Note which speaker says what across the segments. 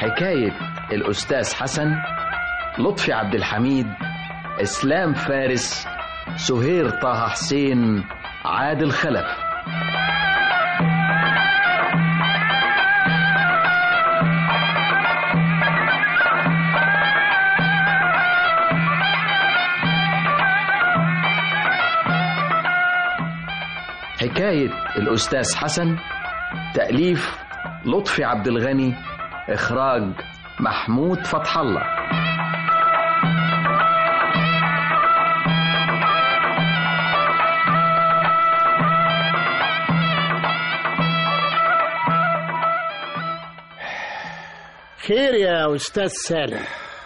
Speaker 1: حكاية الأستاذ حسن لطفي عبد الحميد إسلام فارس سهير طه حسين عادل خلف حكاية الأستاذ حسن تأليف لطفي عبد الغني إخراج محمود فتح الله
Speaker 2: خير يا أستاذ سالم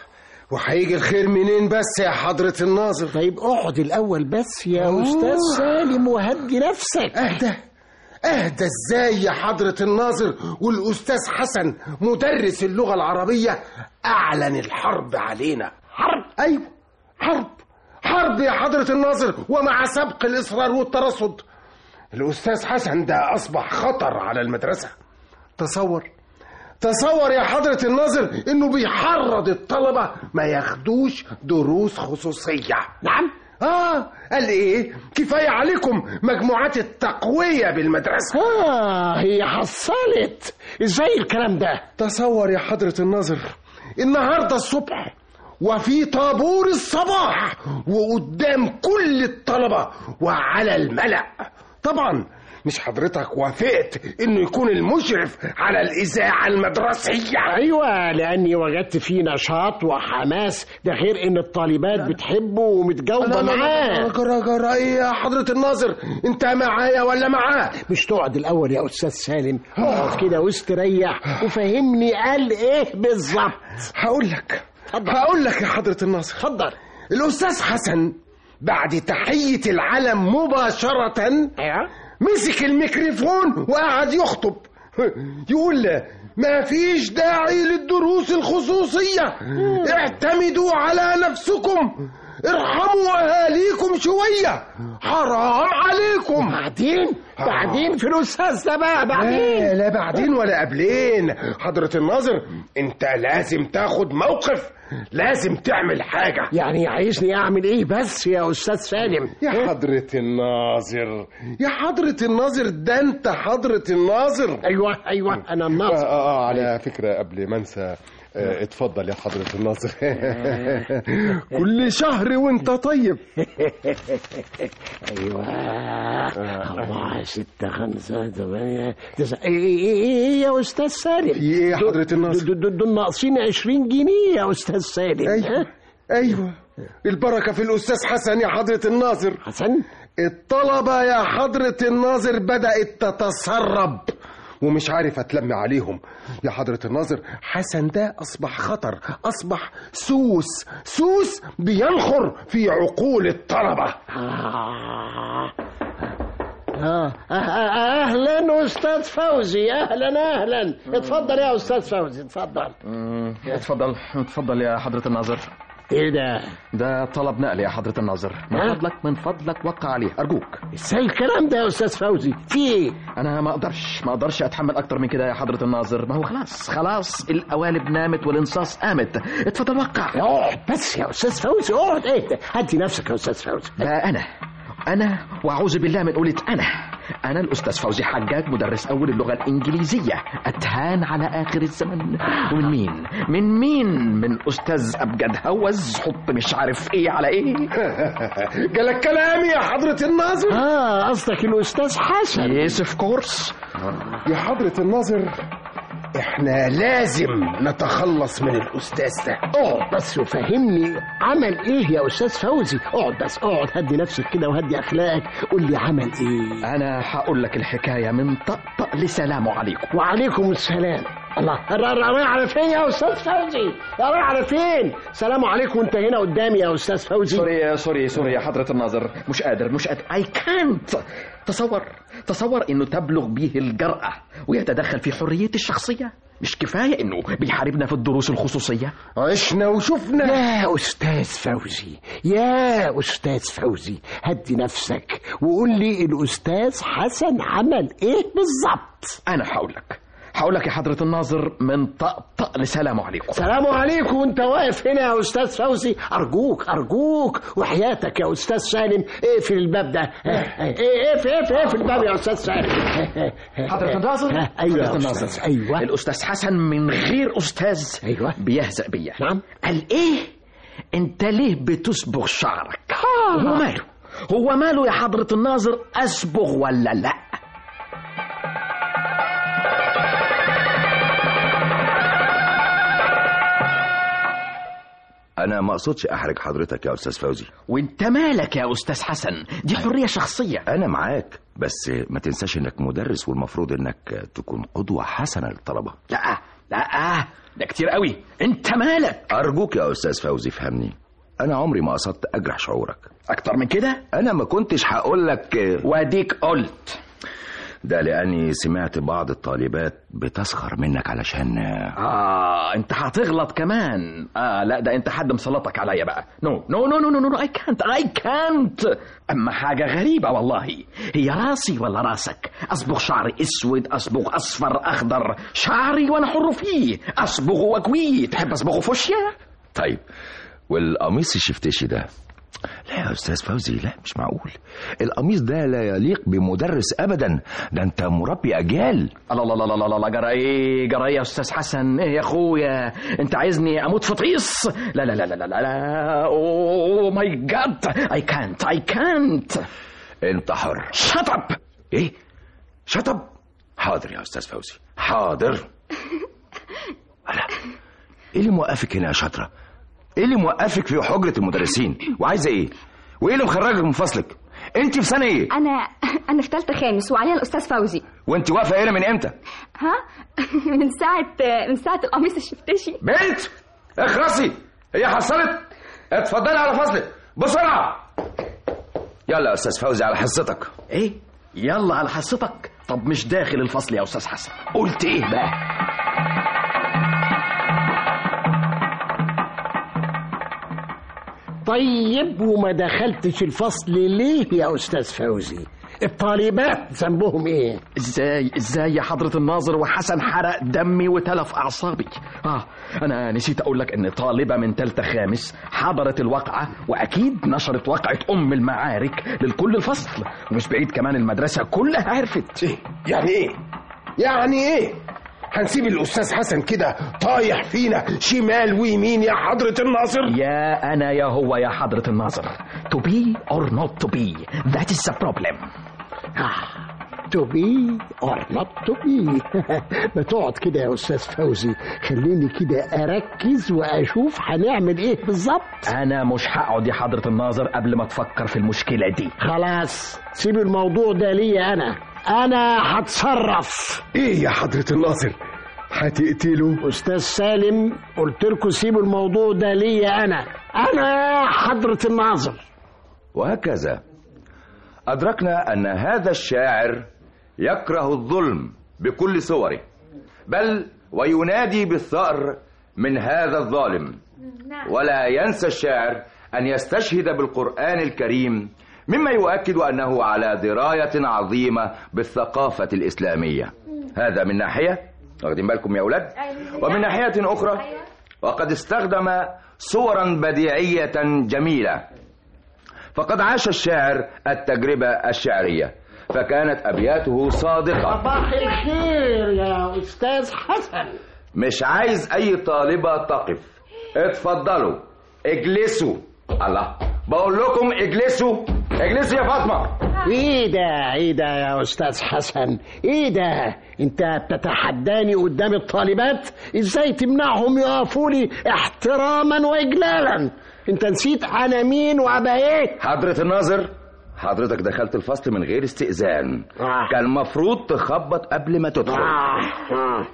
Speaker 3: وهيجي الخير منين بس يا حضرة الناظر
Speaker 2: طيب اقعد الأول بس يا أستاذ سالم وهدي نفسك
Speaker 3: اهدى اهدى ازاي يا حضرة الناظر والأستاذ حسن مدرس اللغة العربية أعلن الحرب علينا حرب أيوة حرب حرب يا حضرة الناظر ومع سبق الإصرار والترصد الأستاذ حسن ده أصبح خطر على المدرسة تصور تصور يا حضرة الناظر إنه بيحرض الطلبة ما ياخدوش دروس خصوصية
Speaker 2: نعم
Speaker 3: آه قال إيه كفاية عليكم مجموعات التقوية بالمدرسة
Speaker 2: آه هي حصلت ازاي الكلام ده
Speaker 3: تصور يا حضرة الناظر النهاردة الصبح وفي طابور الصباح وقدام كل الطلبة وعلى الملأ طبعا مش حضرتك وافقت انه يكون المشرف على الاذاعه المدرسيه
Speaker 2: ايوه لاني وجدت فيه نشاط وحماس ده غير ان الطالبات بتحبه ومتجاوبه معاه
Speaker 3: جرى جرى ايه يا حضره الناظر انت معايا ولا معاه
Speaker 2: مش تقعد الاول يا استاذ سالم اقعد كده واستريح وفهمني قال ايه بالظبط
Speaker 3: هقول لك
Speaker 2: اتفضل.
Speaker 3: هقول لك يا حضره الناظر
Speaker 2: اتفضل
Speaker 3: الاستاذ حسن بعد تحيه العلم مباشره
Speaker 2: ايوه
Speaker 3: مسك الميكروفون وقعد يخطب يقول ما فيش داعي للدروس الخصوصية اعتمدوا على نفسكم ارحموا اهاليكم شوية حرام عليكم
Speaker 2: بعدين بعدين في الاستاذ ده بقى
Speaker 3: لا,
Speaker 2: بعدين
Speaker 3: لا بعدين ولا قبلين حضرة الناظر انت لازم تاخد موقف لازم تعمل حاجة
Speaker 2: يعني عايزني اعمل ايه بس يا استاذ سالم
Speaker 3: يا حضرة الناظر يا حضرة الناظر ده انت حضرة الناظر
Speaker 2: ايوه ايوه انا
Speaker 3: آه,
Speaker 2: الناصر
Speaker 3: آه على فكرة قبل ما انسى آه اتفضل يا حضرة الناظر كل شهر وانت طيب
Speaker 2: ايوه أربعة ستة خمسة ثمانية تسعة إيه إيه إيه إيه يا أستاذ سالم
Speaker 3: في ايه يا حضرة الناظر
Speaker 2: دول- دول دول ناقصين 20 جنيه يا أستاذ سالم
Speaker 3: ايوه
Speaker 2: ها؟
Speaker 3: ايوه البركة في الأستاذ حسن يا حضرة الناظر
Speaker 2: حسن
Speaker 3: الطلبة يا حضرة الناظر بدأت تتسرب ومش عارف اتلم عليهم يا حضرة الناظر حسن ده أصبح خطر أصبح سوس سوس بينخر في عقول الطلبة
Speaker 2: آه. آه. آه. آه. أهلا أستاذ فوزي أهلا أهلا اتفضل يا أستاذ فوزي اتفضل
Speaker 1: اتفضل اتفضل يا حضرة الناظر
Speaker 2: إيه ده
Speaker 1: ده طلب نقل يا حضرة الناظر من
Speaker 2: ها؟
Speaker 1: فضلك من فضلك وقع عليه أرجوك
Speaker 2: إزاي الكلام ده يا أستاذ فوزي في إيه
Speaker 1: أنا ما أقدرش ما أقدرش أتحمل أكتر من كده يا حضرة الناظر ما هو خلاص خلاص القوالب نامت والانصاص قامت اتفضل وقع
Speaker 2: اقعد بس يا أستاذ فوزي اقعد إيه ده هدي نفسك يا أستاذ فوزي
Speaker 1: ده أنا أنا وأعوذ بالله من قولة أنا أنا الأستاذ فوزي حجاج مدرس أول اللغة الإنجليزية أتهان على آخر الزمن ومن مين؟ من مين؟ من أستاذ أبجد هوز حط مش عارف إيه على إيه
Speaker 3: جالك كلامي يا حضرة الناظر
Speaker 2: آه قصدك الأستاذ حسن
Speaker 1: يس اوف كورس
Speaker 3: يا حضرة الناظر احنا لازم نتخلص من الأستاذ ده
Speaker 2: اقعد بس وفهمني عمل ايه يا استاذ فوزي اقعد بس اقعد هدي نفسك كده وهدي اخلاقك قول لي عمل ايه
Speaker 1: أنا هقول لك الحكاية من طقطق لسلام عليكم
Speaker 2: وعليكم السلام الله را- را- رايح على فين يا استاذ فوزي يا رايح على فين سلام عليكم انت هنا قدامي يا استاذ فوزي
Speaker 1: سوري سوري سوري يا حضرة الناظر مش قادر مش قادر اي كانت تصور تصور انه تبلغ به الجرأة ويتدخل في حريتي الشخصية مش كفاية انه بيحاربنا في الدروس الخصوصية
Speaker 3: عشنا وشفنا
Speaker 2: يا استاذ فوزي يا استاذ فوزي هدي نفسك وقول لي الاستاذ حسن عمل ايه بالظبط
Speaker 1: انا هقول لك هقول لك يا حضرة الناظر من طقطق لسلام عليكم
Speaker 2: سلام عليكم وانت واقف هنا يا استاذ فوزي ارجوك ارجوك وحياتك يا استاذ سالم اقفل الباب ده اقفل اقفل اقفل الباب يا استاذ سالم
Speaker 1: حضرة الناظر
Speaker 2: ايوه يا
Speaker 1: حضرة الناظر
Speaker 2: استاذ ايوه
Speaker 1: الأستاذ حسن من غير أستاذ
Speaker 2: أيوة.
Speaker 1: بيهزأ بيا
Speaker 2: نعم.
Speaker 1: قال إيه أنت ليه بتصبغ شعرك هو ماله هو ماله يا حضرة الناظر أصبغ ولا لا
Speaker 4: انا ما اقصدش احرج حضرتك يا استاذ فوزي
Speaker 1: وانت مالك يا أستاذ حسن دي حرية شخصية
Speaker 4: انا معاك بس ما تنساش انك مدرس والمفروض انك تكون قدوة حسنة للطلبة
Speaker 1: لا لا ده كتير قوي انت مالك
Speaker 4: ارجوك يا استاذ فوزي فهمني انا عمري ما قصدت اجرح شعورك
Speaker 1: اكتر من كده
Speaker 4: انا ما كنتش هقول لك
Speaker 1: واديك قلت
Speaker 4: ده لاني سمعت بعض الطالبات بتسخر منك علشان
Speaker 1: اه انت هتغلط كمان اه لا ده انت حد مسلطك عليا بقى نو نو نو نو نو نو اي كانت اي كانت اما حاجه غريبه والله هي راسي ولا راسك اصبغ شعري اسود اصبغ اصفر اخضر شعري وانا حر فيه اصبغه واكويه تحب اصبغه فوشيا
Speaker 4: طيب والقميص الشفتشي ده لا يا استاذ فوزي لا مش معقول القميص ده لا يليق بمدرس ابدا ده انت مربي اجيال
Speaker 1: الله الله الله الله الله جرى ايه جرى ايه يا استاذ حسن ايه يا اخويا انت عايزني اموت في طيس لا لا لا لا لا لا لا اوه ماي جاد اي كانت اي كانت
Speaker 4: انت حر
Speaker 1: شut up
Speaker 4: ايه شطب حاضر يا استاذ فوزي حاضر ألا ايه اللي موقفك هنا يا شاطره ايه اللي موقفك في حجره المدرسين وعايزه ايه وايه اللي مخرجك من فصلك انت في سنه ايه
Speaker 5: انا انا في ثالثه خامس وعليها الاستاذ فوزي
Speaker 4: وانت واقفه هنا من امتى
Speaker 5: ها من ساعه من ساعه القميص الشفتشي
Speaker 4: بنت اخرسي هي حصلت اتفضلي على فصلك بسرعه يلا يا استاذ فوزي على حصتك
Speaker 1: ايه يلا على حصتك طب مش داخل الفصل يا استاذ حسن قلت ايه بقى
Speaker 2: طيب وما دخلتش الفصل ليه يا استاذ فوزي الطالبات ذنبهم ايه
Speaker 1: ازاي ازاي يا حضرة الناظر وحسن حرق دمي وتلف اعصابي اه انا نسيت اقول لك ان طالبة من تالتة خامس حضرت الواقعة واكيد نشرت واقعة ام المعارك للكل الفصل ومش بعيد كمان المدرسة كلها عرفت
Speaker 3: إيه؟ يعني ايه يعني ايه هنسيب الاستاذ حسن كده طايح فينا شمال ويمين يا حضرة الناصر
Speaker 1: يا انا يا هو يا حضرة الناظر to be or not to be that is the problem
Speaker 2: تو بي اور نوت تو بي ما تقعد كده يا استاذ فوزي خليني كده اركز واشوف هنعمل ايه بالظبط
Speaker 1: انا مش هقعد يا حضرة الناظر قبل ما تفكر في المشكلة دي
Speaker 2: خلاص سيب الموضوع ده ليا انا انا هتصرف
Speaker 3: ايه يا حضرة الناصر هتقتله
Speaker 2: استاذ سالم قلت لكم سيبوا الموضوع ده ليا انا انا حضرة الناظر
Speaker 4: وهكذا أدركنا أن هذا الشاعر يكره الظلم بكل صوره بل وينادي بالثأر من هذا الظالم ولا ينسى الشاعر أن يستشهد بالقرآن الكريم مما يؤكد أنه على دراية عظيمة بالثقافة الإسلامية هذا من ناحية واخدين بالكم يا أولاد ومن ناحية أخرى وقد استخدم صورا بديعية جميلة فقد عاش الشاعر التجربة الشعرية فكانت أبياته صادقة
Speaker 2: صباح الخير يا استاذ حسن
Speaker 4: مش عايز أي طالبة تقف اتفضلوا اجلسوا الله بقول لكم اجلسوا اجلسوا يا فاطمة
Speaker 2: ايه ده ايه ده يا استاذ حسن ايه ده انت بتتحداني قدام الطالبات ازاي تمنعهم يقفوا لي احتراما واجلالا انت نسيت انا مين وابقى ايه
Speaker 4: حضرة الناظر حضرتك دخلت الفصل من غير استئذان
Speaker 2: آه.
Speaker 4: كان المفروض تخبط قبل ما تدخل
Speaker 2: آه آه.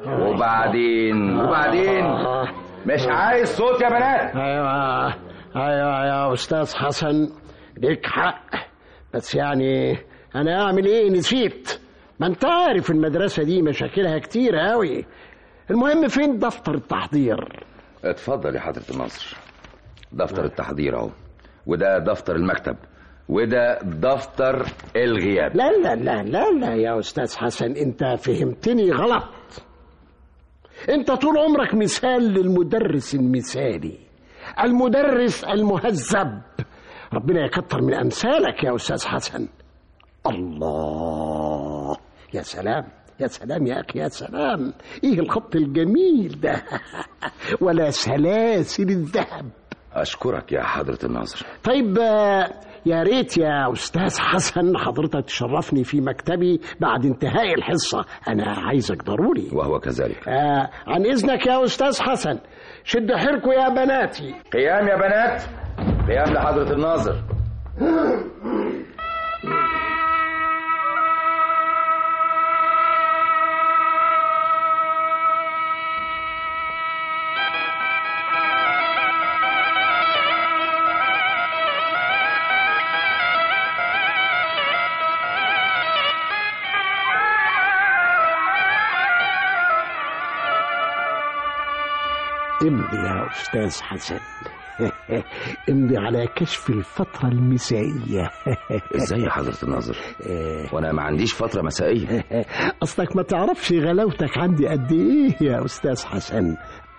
Speaker 4: وبعدين وبعدين مش عايز صوت يا بنات
Speaker 2: ايوه ايوه يا استاذ حسن ليك حق بس يعني انا اعمل ايه نسيت ما انت عارف المدرسه دي مشاكلها كتير قوي المهم فين دفتر التحضير
Speaker 4: اتفضل يا حضرة الناصر دفتر التحضير اهو وده دفتر المكتب وده دفتر الغياب
Speaker 2: لا لا لا لا لا يا أستاذ حسن أنت فهمتني غلط أنت طول عمرك مثال للمدرس المثالي المدرس المهذب ربنا يكتر من أمثالك يا أستاذ حسن الله يا سلام يا سلام يا أخي يا سلام إيه الخط الجميل ده ولا سلاسل الذهب
Speaker 4: اشكرك يا حضرة الناظر
Speaker 2: طيب آه، يا ريت يا أستاذ حسن حضرتك تشرفني في مكتبي بعد انتهاء الحصة أنا عايزك ضروري
Speaker 4: وهو كذلك
Speaker 2: آه عن إذنك يا أستاذ حسن شد حيلكوا يا بناتي
Speaker 4: قيام يا بنات قيام لحضرة الناظر
Speaker 2: امضي يا أستاذ حسن امضي على كشف الفترة المسائية
Speaker 4: ازاي يا حضرة الناظر وانا ما عنديش فترة مسائية
Speaker 2: أصلك ما تعرفش غلاوتك عندي قد إيه يا أستاذ حسن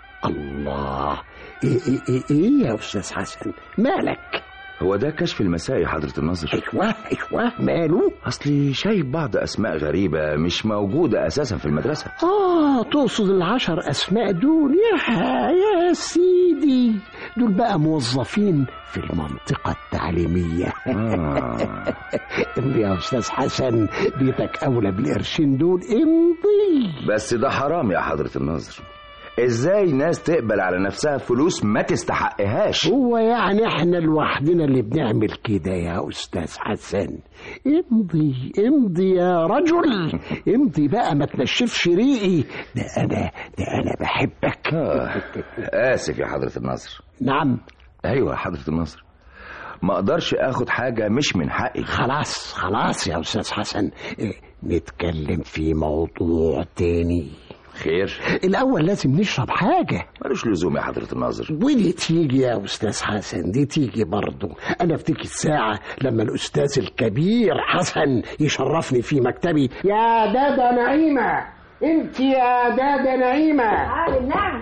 Speaker 2: الله إيه إيه إيه, إيه يا أستاذ حسن مالك
Speaker 4: هو ده كشف المساء يا حضرة الناظر
Speaker 2: أيوة أيوة ماله
Speaker 4: اصلي شايف بعض اسماء غريبة مش موجودة اساسا في المدرسة
Speaker 2: آه تقصد العشر أسماء دول يا يا سيدي دول بقى موظفين في المنطقة التعليمية
Speaker 4: آه.
Speaker 2: امضي يا أستاذ حسن بيتك أولى بالقرشين دول امضي
Speaker 4: بس ده حرام يا حضرة الناظر ازاي ناس تقبل على نفسها فلوس ما تستحقهاش
Speaker 2: هو يعني احنا لوحدنا اللي بنعمل كده يا أستاذ حسن امضي امضي يا رجل امضي بقى ما تنشفش ريقي ده أنا ده أنا بحبك
Speaker 4: آه. اسف يا حضرة الناظر
Speaker 2: نعم
Speaker 4: ايوه يا حضرة الناظر ما اقدرش اخد حاجة مش من حقي
Speaker 2: خلاص خلاص يا أستاذ حسن اه، نتكلم في موضوع تاني
Speaker 4: خير
Speaker 2: الأول لازم نشرب حاجة
Speaker 4: ملوش لزوم يا حضرة الناظر
Speaker 2: ودي تيجي يا أستاذ حسن دي تيجي برضه أنا أفتكر الساعة لما الأستاذ الكبير حسن يشرفني في مكتبي يا دادا نعيمة أنت يا دادا نعيمة
Speaker 5: عالم نعم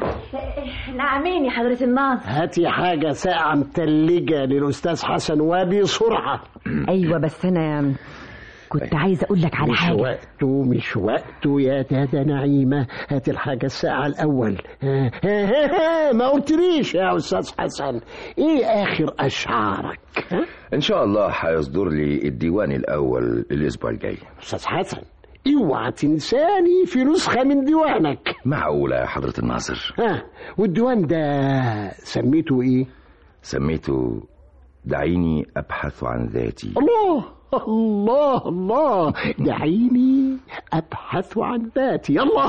Speaker 5: نعمين يا حضرة الناظر
Speaker 2: هاتي حاجة ساقعة متلجة للأستاذ حسن وبسرعة
Speaker 6: ايوه بس انا كنت عايزه اقول لك على
Speaker 2: مش
Speaker 6: حاجه
Speaker 2: وقته مش وقته يا دادا نعيمة هات الحاجة الساعة الأول ها ها ها ها ما قلتليش يا أستاذ حسن إيه آخر أشعارك ها؟
Speaker 4: ان شاء الله هيصدر لي الديوان الاول الاسبوع الجاي
Speaker 2: أستاذ حسن اوعى تنساني في نسخة من ديوانك
Speaker 4: معقولة يا حضرة الناظر
Speaker 2: ها والديوان ده سميته ايه
Speaker 4: سميته دعيني ابحث عن ذاتي
Speaker 2: الله الله الله دعيني ابحث عن ذاتي الله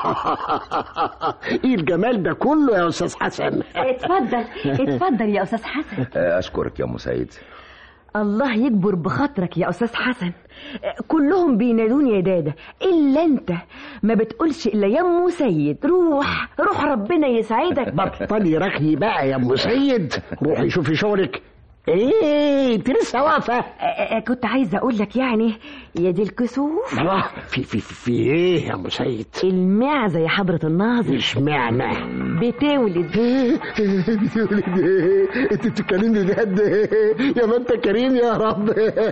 Speaker 2: ايه الجمال ده كله يا استاذ حسن
Speaker 5: اتفضل اتفضل يا أستاذ حسن
Speaker 4: اشكرك يا ام سيد
Speaker 6: الله يكبر بخاطرك يا استاذ حسن كلهم بينادوني يا دادا الا انت ما بتقولش الا يا ام سيد روح روح ربنا يسعدك
Speaker 2: بطلي رغي بقى يا ام سيد روحي شوفي شغلك ايه انت لسه واقفه
Speaker 6: كنت عايزه اقول لك يعني يا دي الكسوف
Speaker 2: الله في في في, في ايه يا ام سيد
Speaker 6: المعزه يا حضره الناظر
Speaker 2: اشمعنى
Speaker 6: بتولد
Speaker 2: بتولد ايه انت بتتكلمي بجد يا ما انت كريم يا رب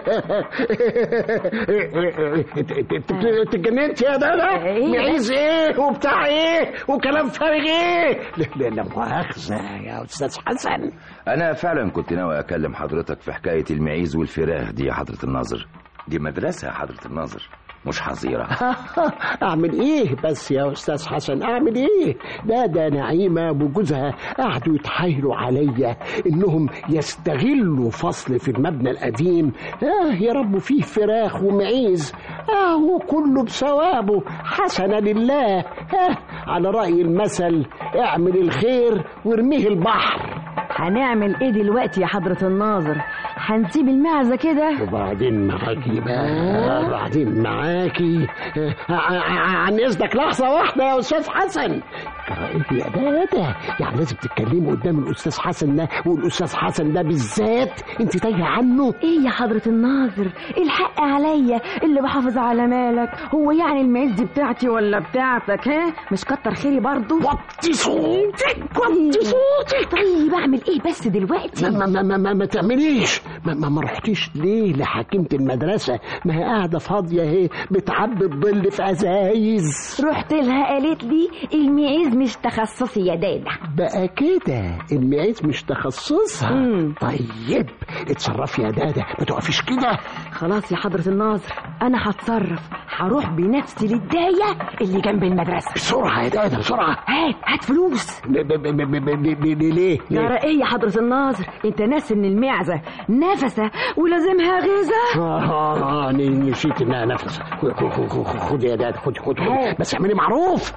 Speaker 2: انت انت- انت اتجننت يا دادا
Speaker 6: ايه؟
Speaker 2: معيز ايه وبتاع ايه وكلام فارغ ايه لا لا لا مؤاخذه يا استاذ حسن
Speaker 4: انا فعلا كنت ناوي اكلم حضرتك في حكاية المعيز والفراخ دي يا حضرة الناظر دي مدرسة يا حضرة الناظر مش حظيرة
Speaker 2: اعمل ايه بس يا استاذ حسن اعمل ايه ده ده نعيمه وجوزها قعدوا يتحايلوا عليا انهم يستغلوا فصل في المبنى القديم اه يربوا فيه فراخ ومعيز اه وكله بثوابه حسنا لله اه على راي المثل اعمل الخير وارميه البحر
Speaker 6: هنعمل ايه دلوقتي يا حضره الناظر هنسيب المعزه كده
Speaker 2: وبعدين معاكي بقى بعدين معاكي ع- ع- عن اذنك لحظه واحده يا استاذ حسن ايه يا ده ده يعني لازم تتكلموا قدام الاستاذ حسن ده والاستاذ حسن ده بالذات انت تايهه عنه
Speaker 6: ايه يا حضرة الناظر الحق عليا اللي بحافظ على مالك هو يعني المعز دي بتاعتي ولا بتاعتك ها مش كتر خيري برضو
Speaker 2: وطي صوتك وطي صوتك
Speaker 6: طيب اعمل ايه بس دلوقتي
Speaker 2: ما ما ما ما, ما تعمليش ما, ما, ما رحتيش ليه لحكيمة المدرسة ما هي قاعدة فاضية اهي بتعبي الظل في ازايز
Speaker 6: رحت لها قالت لي المعيز مش تخصصي يا دادا
Speaker 2: بقى كده المعيز مش تخصصها
Speaker 6: مم.
Speaker 2: طيب اتصرفي يا دادا ما تقفيش كده
Speaker 6: خلاص يا حضرة الناظر انا هتصرف هروح بنفسي للداية اللي جنب المدرسة
Speaker 2: بسرعة يا دادا بسرعة
Speaker 6: هات هات فلوس
Speaker 2: ب- ب- ب- ب- ب- ب- ب- ليه
Speaker 6: يا
Speaker 2: ليه
Speaker 6: ايه يا حضرة الناظر انت ناس ان المعزة نفسة ولازمها غذاء
Speaker 2: آه آه ن- نسيت انها نفس خد- خد- خد- خد يا داد خد خد خد بس اعملي معروف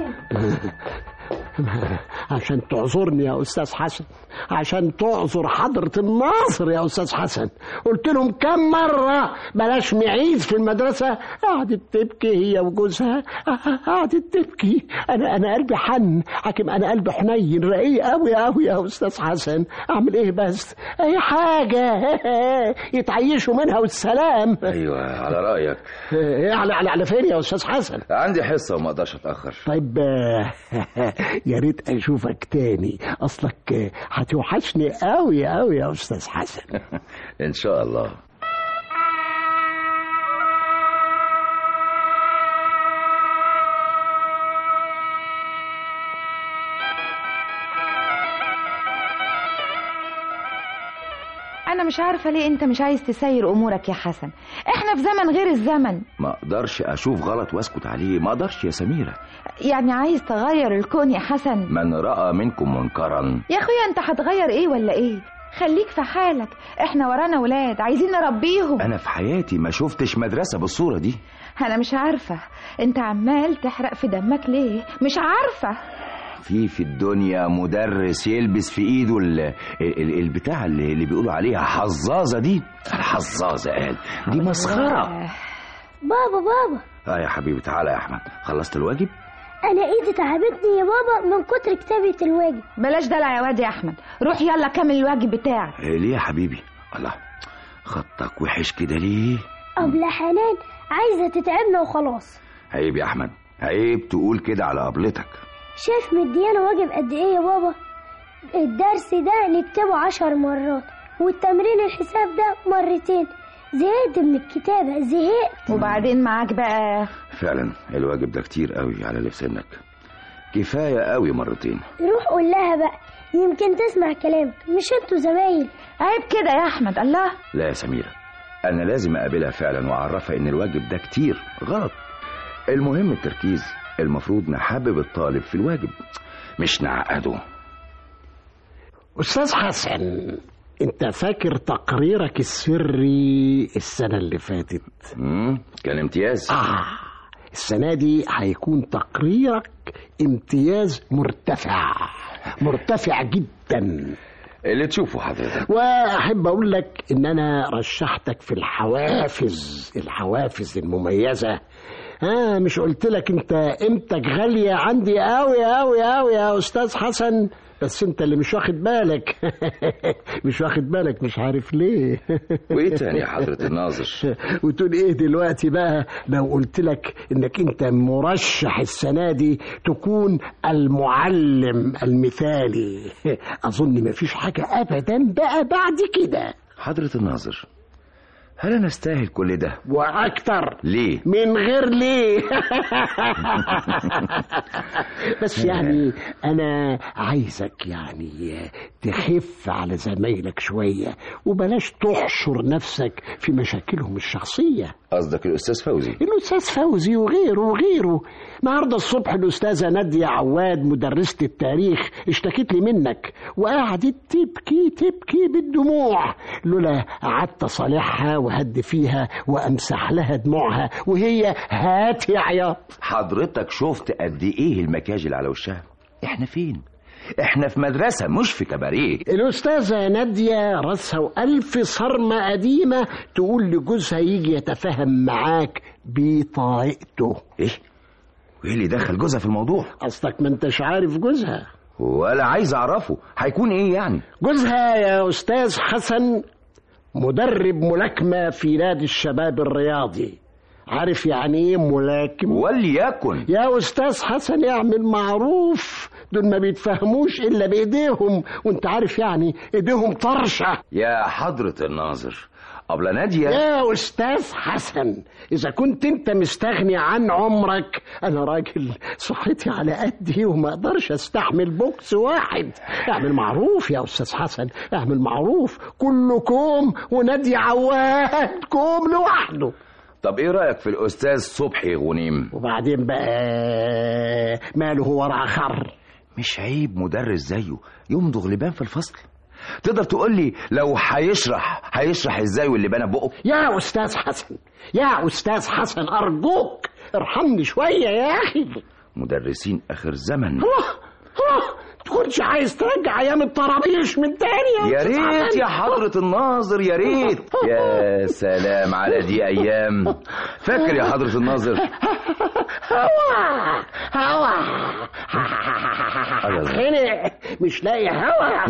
Speaker 2: عشان تعذرني يا استاذ حسن عشان تعذر حضرة الناصر يا استاذ حسن قلت لهم كم مرة بلاش معيز في المدرسة قعدت تبكي هي وجوزها قعدت تبكي انا انا قلبي حن حاكم انا قلبي حنين رقيق قوي قوي يا استاذ حسن اعمل ايه بس اي حاجة يتعيشوا منها والسلام
Speaker 4: ايوه على رايك
Speaker 2: ايه على على على فين يا استاذ حسن
Speaker 4: عندي حصه وما اقدرش اتاخر
Speaker 2: طيب آه، يا ريت اشوفك تاني اصلك آه، هتوحشني قوي قوي يا استاذ حسن
Speaker 4: ان شاء الله
Speaker 5: انا مش عارفه ليه انت مش عايز تسير امورك يا حسن احنا في زمن غير الزمن
Speaker 4: ما اقدرش اشوف غلط واسكت عليه ما اقدرش يا سميره
Speaker 5: يعني عايز تغير الكون يا حسن
Speaker 4: من راى منكم منكرا
Speaker 5: يا اخويا انت هتغير ايه ولا ايه خليك في حالك احنا ورانا ولاد عايزين نربيهم
Speaker 4: انا في حياتي ما شفتش مدرسه بالصوره دي
Speaker 5: انا مش عارفه انت عمال تحرق في دمك ليه مش عارفه
Speaker 4: في في الدنيا مدرس يلبس في ايده ال ال البتاع اللي, اللي بيقولوا عليها حظاظه دي الحظاظه قال دي مسخره
Speaker 7: بابا بابا
Speaker 4: اه يا حبيبي تعالى يا احمد خلصت الواجب
Speaker 7: انا ايدي تعبتني يا بابا من كتر كتابة الواجب
Speaker 5: بلاش دلع يا واد يا احمد روح يلا كمل الواجب بتاعك
Speaker 4: إيه ليه يا حبيبي الله خطك وحش كده ليه
Speaker 7: أبلة حنان عايزة تتعبنا وخلاص
Speaker 4: عيب يا احمد عيب تقول كده على قبلتك
Speaker 7: شايف مديانا واجب قد ايه يا بابا الدرس ده نكتبه عشر مرات والتمرين الحساب ده مرتين زهقت من الكتابة زهقت
Speaker 5: وبعدين معاك بقى
Speaker 4: فعلا الواجب ده كتير قوي على اللي في سنك كفايه قوي مرتين
Speaker 7: روح قول لها بقى يمكن تسمع كلامك مش انتوا زمايل
Speaker 5: عيب كده يا احمد الله
Speaker 4: لا يا سميرة أنا لازم أقابلها فعلا وأعرفها إن الواجب ده كتير غلط المهم التركيز المفروض نحبب الطالب في الواجب مش نعقده
Speaker 2: استاذ حسن انت فاكر تقريرك السري السنة اللي فاتت
Speaker 4: مم، كان امتياز
Speaker 2: آه السنة دي هيكون تقريرك امتياز مرتفع مرتفع جدا
Speaker 4: اللي تشوفه حضرتك
Speaker 2: واحب اقول لك ان انا رشحتك في الحوافز الحوافز المميزه اه مش قلت لك انت قيمتك غاليه عندي قوي قوي قوي يا استاذ حسن بس انت اللي مش واخد بالك مش واخد بالك مش عارف ليه
Speaker 4: وإيه تاني يا حضرة الناظر
Speaker 2: وتقول ايه دلوقتي بقى لو قلت لك انك انت مرشح السنه دي تكون المعلم المثالي اظن مفيش حاجه ابدا بقى بعد كده
Speaker 4: حضرة الناظر هل أنا أستاهل كل ده
Speaker 2: واكتر
Speaker 4: ليه
Speaker 2: من غير ليه بس يعني انا عايزك يعني تخف على زمايلك شويه وبلاش تحشر نفسك في مشاكلهم الشخصيه
Speaker 4: قصدك الأستاذ فوزي
Speaker 2: الاستاذ فوزي وغيره وغيره النهارده الصبح الاستاذه ناديه عواد مدرسه التاريخ اشتكت لي منك وقعدت تبكي تبكي بالدموع لولا قعدت صالحها وهد فيها وامسح لها دموعها وهي هات يا عياط
Speaker 4: حضرتك شفت قد إيه المكياج اللي على وشها إحنا فين إحنا في مدرسة مش في كباريه
Speaker 2: الأستاذة نادية راسها وألف صرمة قديمة تقول لجوزها يجي يتفاهم معاك بطريقته
Speaker 4: إيه وايه اللي دخل جوزها في الموضوع
Speaker 2: قصدك ما انتش عارف جوزها
Speaker 4: ولا عايز اعرفه هيكون ايه يعني
Speaker 2: جوزها يا أستاذ حسن مدرب ملاكمة في نادي الشباب الرياضي عارف يعني ايه ملاكم
Speaker 4: وليكن
Speaker 2: يا أستاذ حسن اعمل معروف دول ما بيتفهموش إلا بإيديهم وانت عارف يعني إيديهم طرشة
Speaker 4: يا حضرة الناظر قبل نادية
Speaker 2: يا أستاذ حسن إذا كنت أنت مستغني عن عمرك أنا راجل صحتي على قدي وما أقدرش أستحمل بوكس واحد اعمل معروف يا أستاذ حسن اعمل معروف كله كوم ونادي عواد كوم لوحده
Speaker 4: طب ايه رأيك في الأستاذ صبحي غنيم
Speaker 2: وبعدين بقى ماله هو رعى خر
Speaker 4: مش عيب مدرس زيه يمضغ لبان في الفصل تقدر تقول لي لو هيشرح هيشرح ازاي واللي بنى بقه
Speaker 2: يا أستاذ حسن يا أستاذ حسن أرجوك ارحمني شوية يا أخي
Speaker 4: مدرسين اخر زمن
Speaker 2: الله الله تكونش عايز ترجع ايام الطرابيش من تاني
Speaker 4: يا
Speaker 2: أستاذ
Speaker 4: ريت
Speaker 2: حسن؟
Speaker 4: يا حضرة الناظر يا ريت يا سلام على دي ايام فاكر يا حضرة الناظر
Speaker 2: هوا هوا هتخنق مش لاقي هوا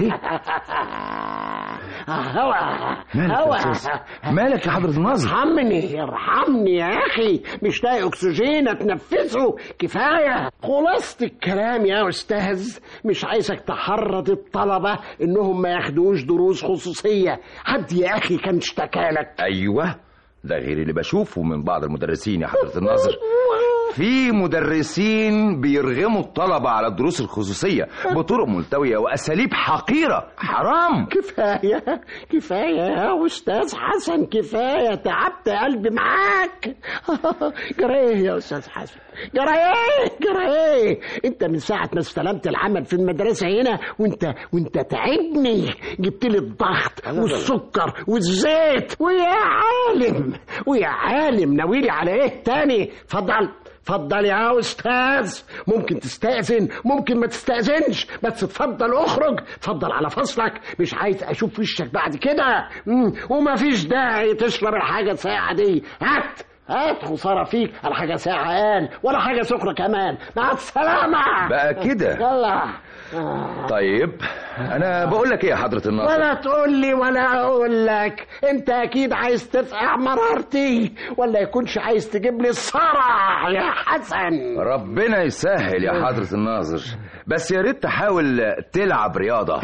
Speaker 2: هوا
Speaker 4: مالك يا
Speaker 2: هوا
Speaker 4: أستاذ؟ مالك يا حضرة الناظر
Speaker 2: ارحمني ارحمني يا اخي مش لاقي اكسجين اتنفسه كفايه خلاصه الكلام يا استاذ مش عايزك تحرض الطلبه انهم ما ياخدوش دروس خصوصيه حد يا اخي كان اشتكالك
Speaker 4: ايوه ده غير اللي بشوفه من بعض المدرسين يا حضرة الناظر في مدرسين بيرغموا الطلبة على الدروس الخصوصية بطرق ملتوية وأساليب حقيرة حرام
Speaker 2: كفاية كفاية يا أستاذ حسن كفاية تعبت قلبي معاك جرى إيه يا أستاذ حسن جرى إيه جرى إيه أنت من ساعة ما استلمت العمل في المدرسة هنا وأنت وأنت تعبني جبت لي الضغط والسكر والزيت ويا عالم ويا عالم ناويلي على إيه تاني اتفضل اتفضل يا استاذ ممكن تستأذن ممكن ما تستأذنش بس اتفضل اخرج اتفضل على فصلك مش عايز اشوف وشك بعد كده مم، ومفيش داعي تشرب الحاجة ساعة دي هات هات خسارة فيك على حاجة ساعة قال ولا حاجة سخرة كمان مع السلامة
Speaker 4: بقى كده
Speaker 2: يلا آه.
Speaker 4: طيب أنا بقول لك إيه يا حضرة الناظر
Speaker 2: ولا تقول لي ولا اقول لك انت اكيد عايز تفقع مرارتي ولا يكونش عايز تجيب لي الصرع يا حسن
Speaker 4: ربنا يسهل يا حضرة الناظر بس يا ريت تحاول تلعب رياضة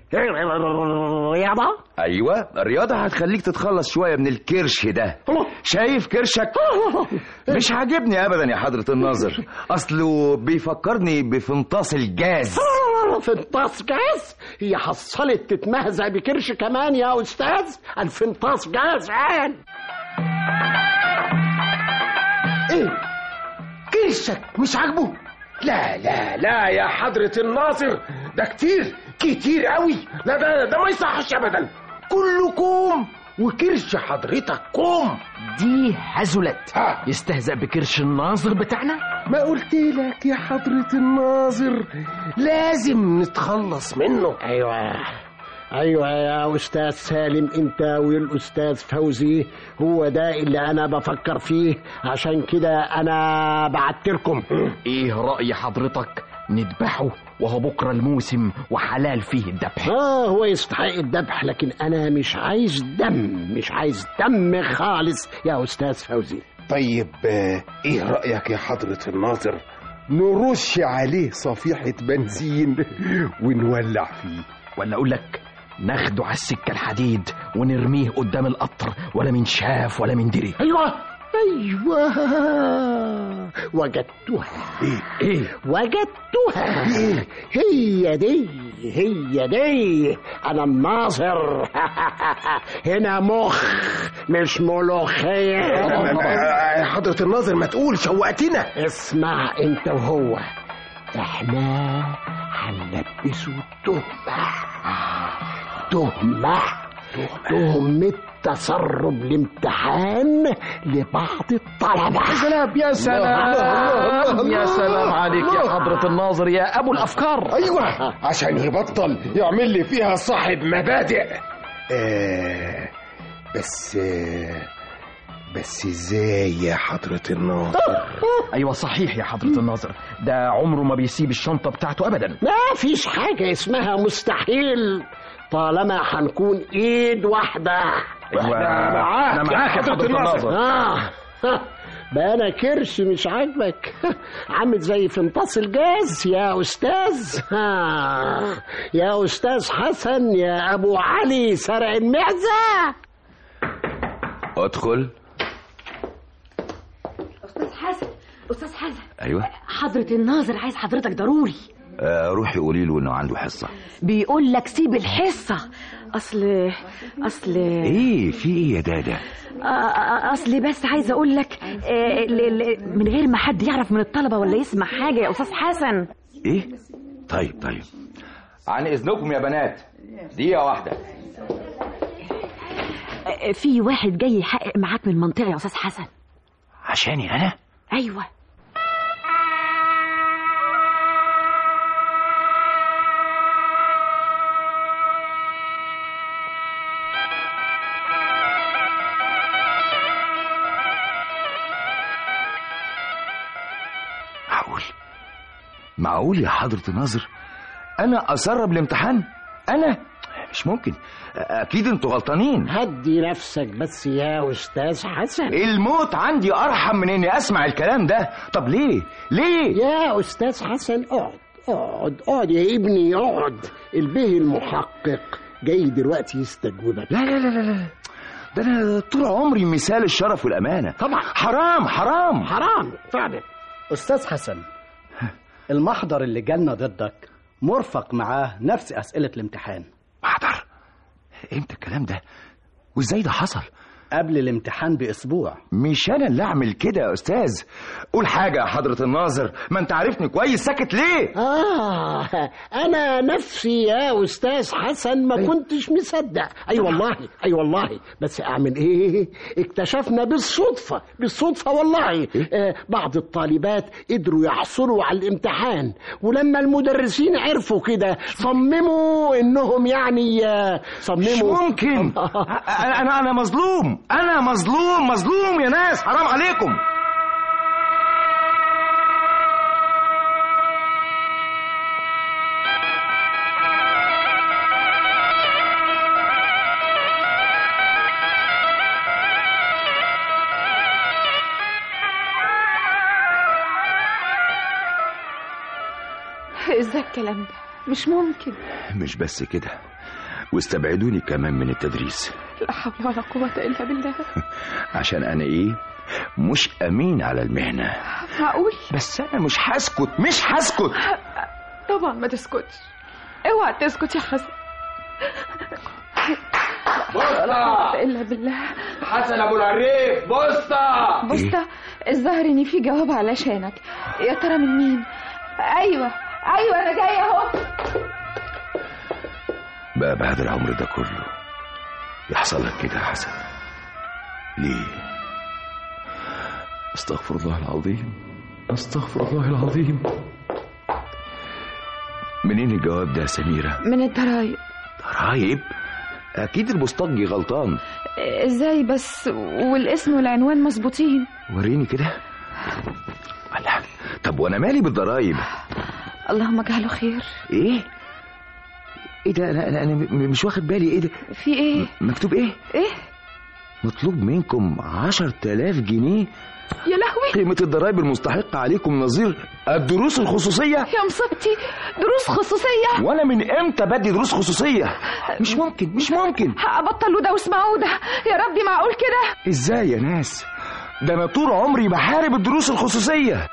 Speaker 2: رياضة
Speaker 4: أيوة الرياضة هتخليك تتخلص شوية من الكرش ده شايف كرشك مش عاجبني أبدا يا حضرة الناظر أصله بيفكرني بفنطاس الجاز
Speaker 2: فنطاس جاز هي حصلت تتمهزق بكرش كمان يا استاذ الفنطاس جاز عين
Speaker 3: ايه كرشك مش عاجبه لا لا لا يا حضرة الناظر ده كتير كتير قوي لا ده ده ما يصحش ابدا كله كوم وكرش حضرتك كوم
Speaker 1: دي هزلت
Speaker 3: ها.
Speaker 1: يستهزأ بكرش الناظر بتاعنا
Speaker 3: ما قلت لك يا حضرة الناظر لازم نتخلص منه
Speaker 2: ايوه ايوه يا استاذ سالم انت والاستاذ فوزي هو ده اللي انا بفكر فيه عشان كده انا بعت لكم
Speaker 1: ايه رأي حضرتك نذبحه وهو بكرة الموسم وحلال فيه الذبح
Speaker 2: اه هو يستحق الذبح لكن انا مش عايز دم مش عايز دم خالص يا استاذ فوزي
Speaker 3: طيب آه، ايه رأيك يا حضرة الناظر نرش عليه صفيحة بنزين ونولع فيه
Speaker 1: ولا اقول لك ناخده على السكة الحديد ونرميه قدام القطر ولا من شاف ولا من دري
Speaker 2: ايوه ايوه وجدتها
Speaker 1: ايه
Speaker 2: وجدتها هي دي هي دي انا الناظر هنا مخ مش ملوخيه
Speaker 3: آه، حضرة الناظر ما تقول شوقتنا
Speaker 2: اسمع انت وهو احنا هنلبسه تهمة تهمة تهمة تسرب الامتحان لبعض الطلبة
Speaker 1: سلام يا سلام يا سلام عليك يا حضرة الناظر يا ابو الافكار
Speaker 3: ايوه عشان يبطل يعمل لي فيها صاحب مبادئ آه بس آه بس ازاي يا حضرة الناظر
Speaker 1: ايوه صحيح يا حضرة الناظر ده عمره ما بيسيب الشنطة بتاعته ابدا
Speaker 2: ما فيش حاجة اسمها مستحيل طالما هنكون ايد واحدة
Speaker 1: أيوة،
Speaker 2: واحنا معاك
Speaker 1: أنا معاك يا حضرة الناظر.
Speaker 2: اه بقى انا كرش مش عاجبك عامل زي فنطاس الجاز يا استاذ آه. يا استاذ حسن يا ابو علي سرع المعزه
Speaker 4: ادخل
Speaker 6: استاذ حسن استاذ حسن
Speaker 4: ايوه
Speaker 6: حضرة الناظر عايز حضرتك ضروري
Speaker 4: آه روحي قولي له انه عنده حصه
Speaker 6: بيقول لك سيب الحصة اصل اصل
Speaker 4: ايه في ايه يا دادا
Speaker 6: آه، اصل بس عايزه اقول لك آه، ل- ل- من غير ما حد يعرف من الطلبه ولا يسمع حاجه يا استاذ حسن
Speaker 4: ايه طيب طيب عن اذنكم يا بنات دقيقه واحده
Speaker 6: آه، في واحد جاي يحقق معاك من المنطقه يا استاذ حسن
Speaker 4: عشاني انا
Speaker 6: ايوه
Speaker 4: معقول معقول يا حضرة الناظر أنا أسرب الامتحان أنا مش ممكن أكيد أنتوا غلطانين
Speaker 2: هدي نفسك بس يا استاذ حسن
Speaker 4: الموت عندي أرحم من إني أسمع الكلام ده طب ليه ليه
Speaker 2: يا استاذ حسن اقعد اقعد اقعد يا ابني اقعد البيه المحقق جاي دلوقتي يستجوبك
Speaker 4: لا لا لا لا لا ده أنا طول عمري مثال الشرف والأمانة
Speaker 2: طبعا
Speaker 4: حرام حرام
Speaker 2: حرام فعلا
Speaker 8: أستاذ حسن المحضر اللي جالنا ضدك مرفق معاه نفس أسئلة الامتحان
Speaker 4: محضر امتى الكلام ده وازاي ده حصل
Speaker 8: قبل الامتحان بأسبوع
Speaker 4: مش انا اللي اعمل كده يا استاذ قول حاجه يا حضره الناظر ما انت عارفني كويس ساكت ليه
Speaker 2: آه أنا نفسي يا أستاذ حسن ما كنتش مصدق أي والله أي والله بس أعمل إيه اكتشفنا بالصدفة بالصدفة والله آه بعض الطالبات قدروا يحصلوا على الامتحان ولما المدرسين عرفوا كده صمموا إنهم يعني آه،
Speaker 4: مش
Speaker 2: صمموا
Speaker 4: ممكن انا انا انا مظلوم انا مظلوم مظلوم يا ناس حرام عليكم
Speaker 5: ازاي الكلام ده مش ممكن
Speaker 4: مش بس كده واستبعدوني كمان من التدريس
Speaker 5: لا حول ولا قوة إلا بالله
Speaker 4: عشان انا ايه مش امين على المهنه
Speaker 5: معقول
Speaker 4: بس انا مش هسكت مش هسكت
Speaker 5: طبعا ما تسكتش اوعى تسكت يا حسن لا إلا بالله
Speaker 1: حسن ابو العريف بوسطة
Speaker 5: بوسطة الظاهر ان في جواب علشانك يا ترى من مين ايوه ايوه انا جايه اهو
Speaker 4: بقى بعد العمر ده كله يحصل لك كده يا حسن ليه استغفر الله العظيم استغفر الله العظيم منين الجواب ده يا سميرة
Speaker 5: من الضرايب
Speaker 4: ضرايب اكيد البوسطجي غلطان
Speaker 5: ازاي بس والاسم والعنوان مظبوطين
Speaker 4: وريني كده الله طب وانا مالي بالضرايب
Speaker 5: اللهم اجعله خير
Speaker 4: ايه ايه ده انا انا, أنا م- مش واخد بالي ايه ده
Speaker 5: في ايه
Speaker 4: مكتوب ايه
Speaker 5: ايه
Speaker 4: مطلوب منكم عشر تلاف جنيه
Speaker 5: يا لهوي
Speaker 4: قيمة الضرائب المستحقة عليكم نظير الدروس الخصوصية
Speaker 5: يا مصيبتي دروس خصوصية
Speaker 4: وأنا من إمتى بدي دروس خصوصية مش ممكن مش ممكن
Speaker 5: بطلوا ده واسمعوا ده يا ربي معقول كده
Speaker 4: إزاي يا ناس ده أنا طول عمري بحارب الدروس الخصوصية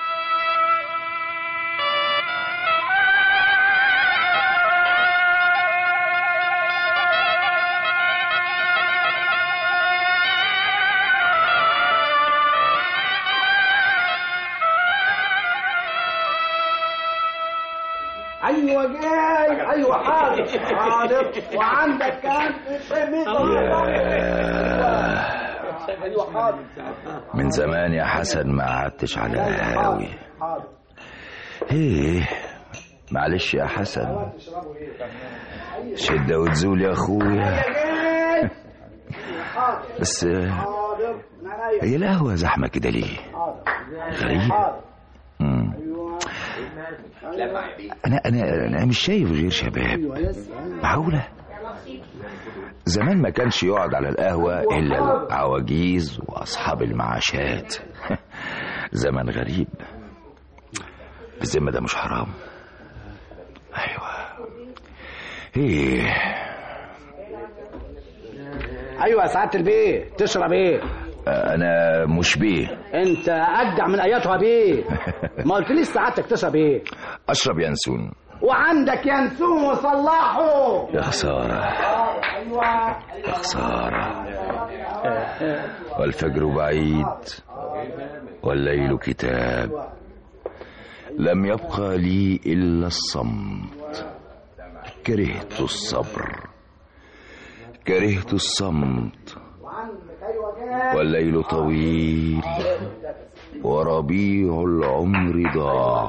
Speaker 8: ايوه جاي ايوه حاضر حاضر وعندك كام ايوه حاضر
Speaker 4: من زمان يا حسن ما قعدتش على القهاوي
Speaker 8: حاضر
Speaker 4: ايه معلش يا حسن شدة وتزول يا اخويا بس
Speaker 8: حاضر
Speaker 4: هي القهوة زحمة كده ليه غريب مم. أنا أنا أنا مش شايف غير شباب معقولة زمان ما كانش يقعد على القهوة إلا العواجيز وأصحاب المعاشات زمن غريب الذمة ده مش حرام أيوة إيه
Speaker 8: ايوه يا سعاده البيه تشرب ايه
Speaker 4: أنا مش بيه
Speaker 8: انت اجدع من اياتها بيه ما قلتليش سعادتك تشرب ايه
Speaker 4: أشرب ينسون
Speaker 8: وعندك ينسون وصلحه
Speaker 4: يا خسارة يا خسارة والفجر بعيد والليل كتاب لم يبقى لي إلا الصمت كرهت الصبر كرهت الصمت والليل طويل وربيع العمر ضاع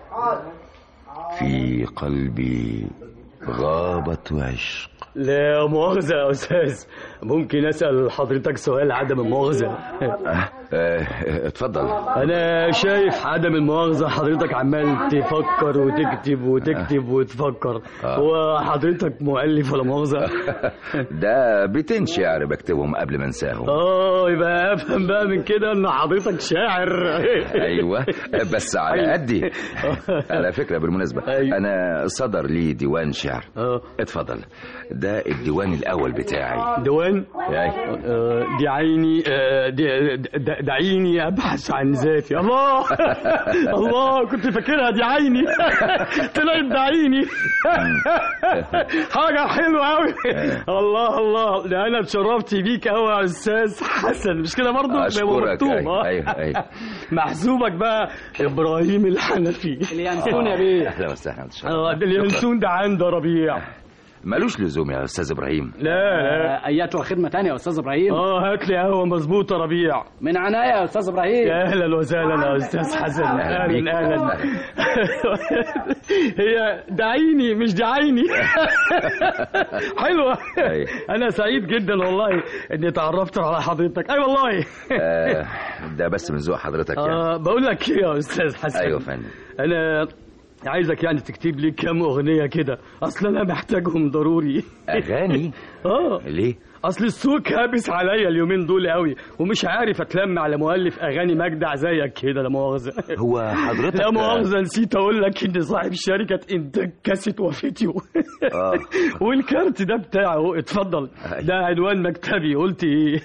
Speaker 4: في قلبي غابة عشق
Speaker 9: لا مؤاخذة يا أستاذ ممكن أسأل حضرتك سؤال عدم المؤاخذة
Speaker 4: آه، آه، اتفضل
Speaker 9: أنا شايف عدم المؤاخذة حضرتك عمال تفكر وتكتب وتكتب وتفكر هو حضرتك مؤلف ولا مؤاخذة؟
Speaker 4: ده بيتين شعر بكتبهم قبل ما انساهم
Speaker 9: آه يبقى أفهم بقى من كده إن حضرتك شاعر
Speaker 4: ايوه بس على
Speaker 9: أيوة.
Speaker 4: قدي على فكره بالمناسبه
Speaker 9: أيوة.
Speaker 4: انا صدر لي ديوان شعر
Speaker 9: آه
Speaker 4: اتفضل ده الديوان الاول بتاعي
Speaker 9: ديوان
Speaker 4: أيوة.
Speaker 9: آه، دي عيني آه، دي- د- دعيني ابحث عن ذاتي الله الله كنت فاكرها دي عيني طلعت دعيني حاجه حلوه قوي الله الله ده انا اتشرفت بيك قوي يا استاذ حسن مش كده برضه
Speaker 4: اشكرك ايوه ايوه ايوه
Speaker 9: محسوبك بقى ابراهيم الحنفي
Speaker 8: اليانسون يا بيه
Speaker 4: اهلا وسهلا تشرف.
Speaker 9: اه ده اليانسون ده عنده ربيع
Speaker 4: ملوش لزوم يا استاذ ابراهيم
Speaker 9: لا لا
Speaker 8: آه، اياتها خدمه تانية يا استاذ ابراهيم
Speaker 9: اه هات لي قهوه مظبوطه ربيع
Speaker 8: من عناية يا استاذ ابراهيم
Speaker 9: يا اهلا وسهلا يا استاذ حسن
Speaker 4: أهلا بيك.
Speaker 9: اهلا اهلا هي دعيني مش دعيني حلوه
Speaker 4: أيوة.
Speaker 9: انا سعيد جدا والله اني تعرفت على حضرتك اي والله
Speaker 4: آه، ده بس من ذوق حضرتك يعني
Speaker 9: آه بقول لك ايه يا استاذ حسن
Speaker 4: ايوه يا فندم
Speaker 9: انا عايزك يعني تكتب لي كام اغنيه كده اصل انا محتاجهم ضروري
Speaker 4: اغاني
Speaker 9: اه
Speaker 4: ليه
Speaker 9: اصل السوق هابس عليا اليومين دول قوي ومش عارف اتلم على مؤلف اغاني مجدع زيك كده لا مؤاخذه
Speaker 4: هو حضرتك
Speaker 9: لا مؤاخذة نسيت أقول لك إن صاحب شركة إنتاج كاسيت وفيديو
Speaker 4: آه.
Speaker 9: والكارت ده بتاعه اتفضل ده عنوان مكتبي قلت إيه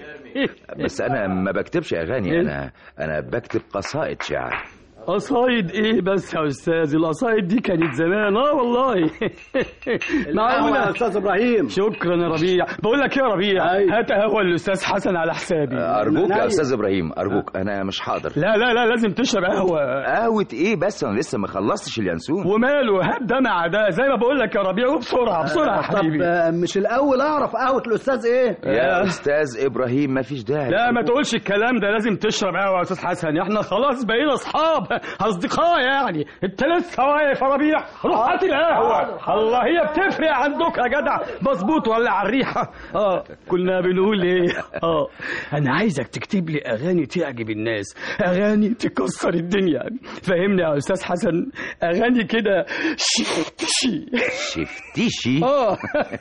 Speaker 4: بس انا ما بكتبش اغاني انا انا بكتب قصائد شعر
Speaker 9: قصايد إيه بس يا أستاذ القصايد دي كانت زمان آه والله
Speaker 8: القهوة يا
Speaker 9: معقولة
Speaker 8: استاذ ابراهيم
Speaker 9: شكرا يا ربيع بقول لك إيه يا ربيع
Speaker 8: أيوة.
Speaker 9: هات قهوة الأستاذ حسن على حسابي
Speaker 4: ارجوك يا
Speaker 8: نايم.
Speaker 4: استاذ ابراهيم ارجوك انا مش حاضر
Speaker 9: لا لا لا لازم تشرب قهوة
Speaker 4: قهوة ايه بس انا لسه ما خلصتش اليانسون
Speaker 9: وماله هات ده مع ده زي ما بقول لك يا ربيع وبسرعة بسرعة يا
Speaker 8: طب
Speaker 9: حبيبي
Speaker 8: آه، مش الاول اعرف قهوه الاستاذ ايه
Speaker 4: يا استاذ ابراهيم ما فيش داعي
Speaker 9: لا ما تقولش الكلام ده لازم تشرب قهوه يا استاذ حسن احنا خلاص بقينا اصحاب اصدقاء يعني انت لسه واقف يا ربيع روح هات القهوه الله هي بتفرق عندك يا جدع مظبوط ولا على الريحه اه كنا بنقول ايه اه انا عايزك تكتب لي اغاني تعجب الناس اغاني تكسر الدنيا فهمني يا استاذ حسن اغاني كده شفتشي
Speaker 4: شفتيشي
Speaker 9: اه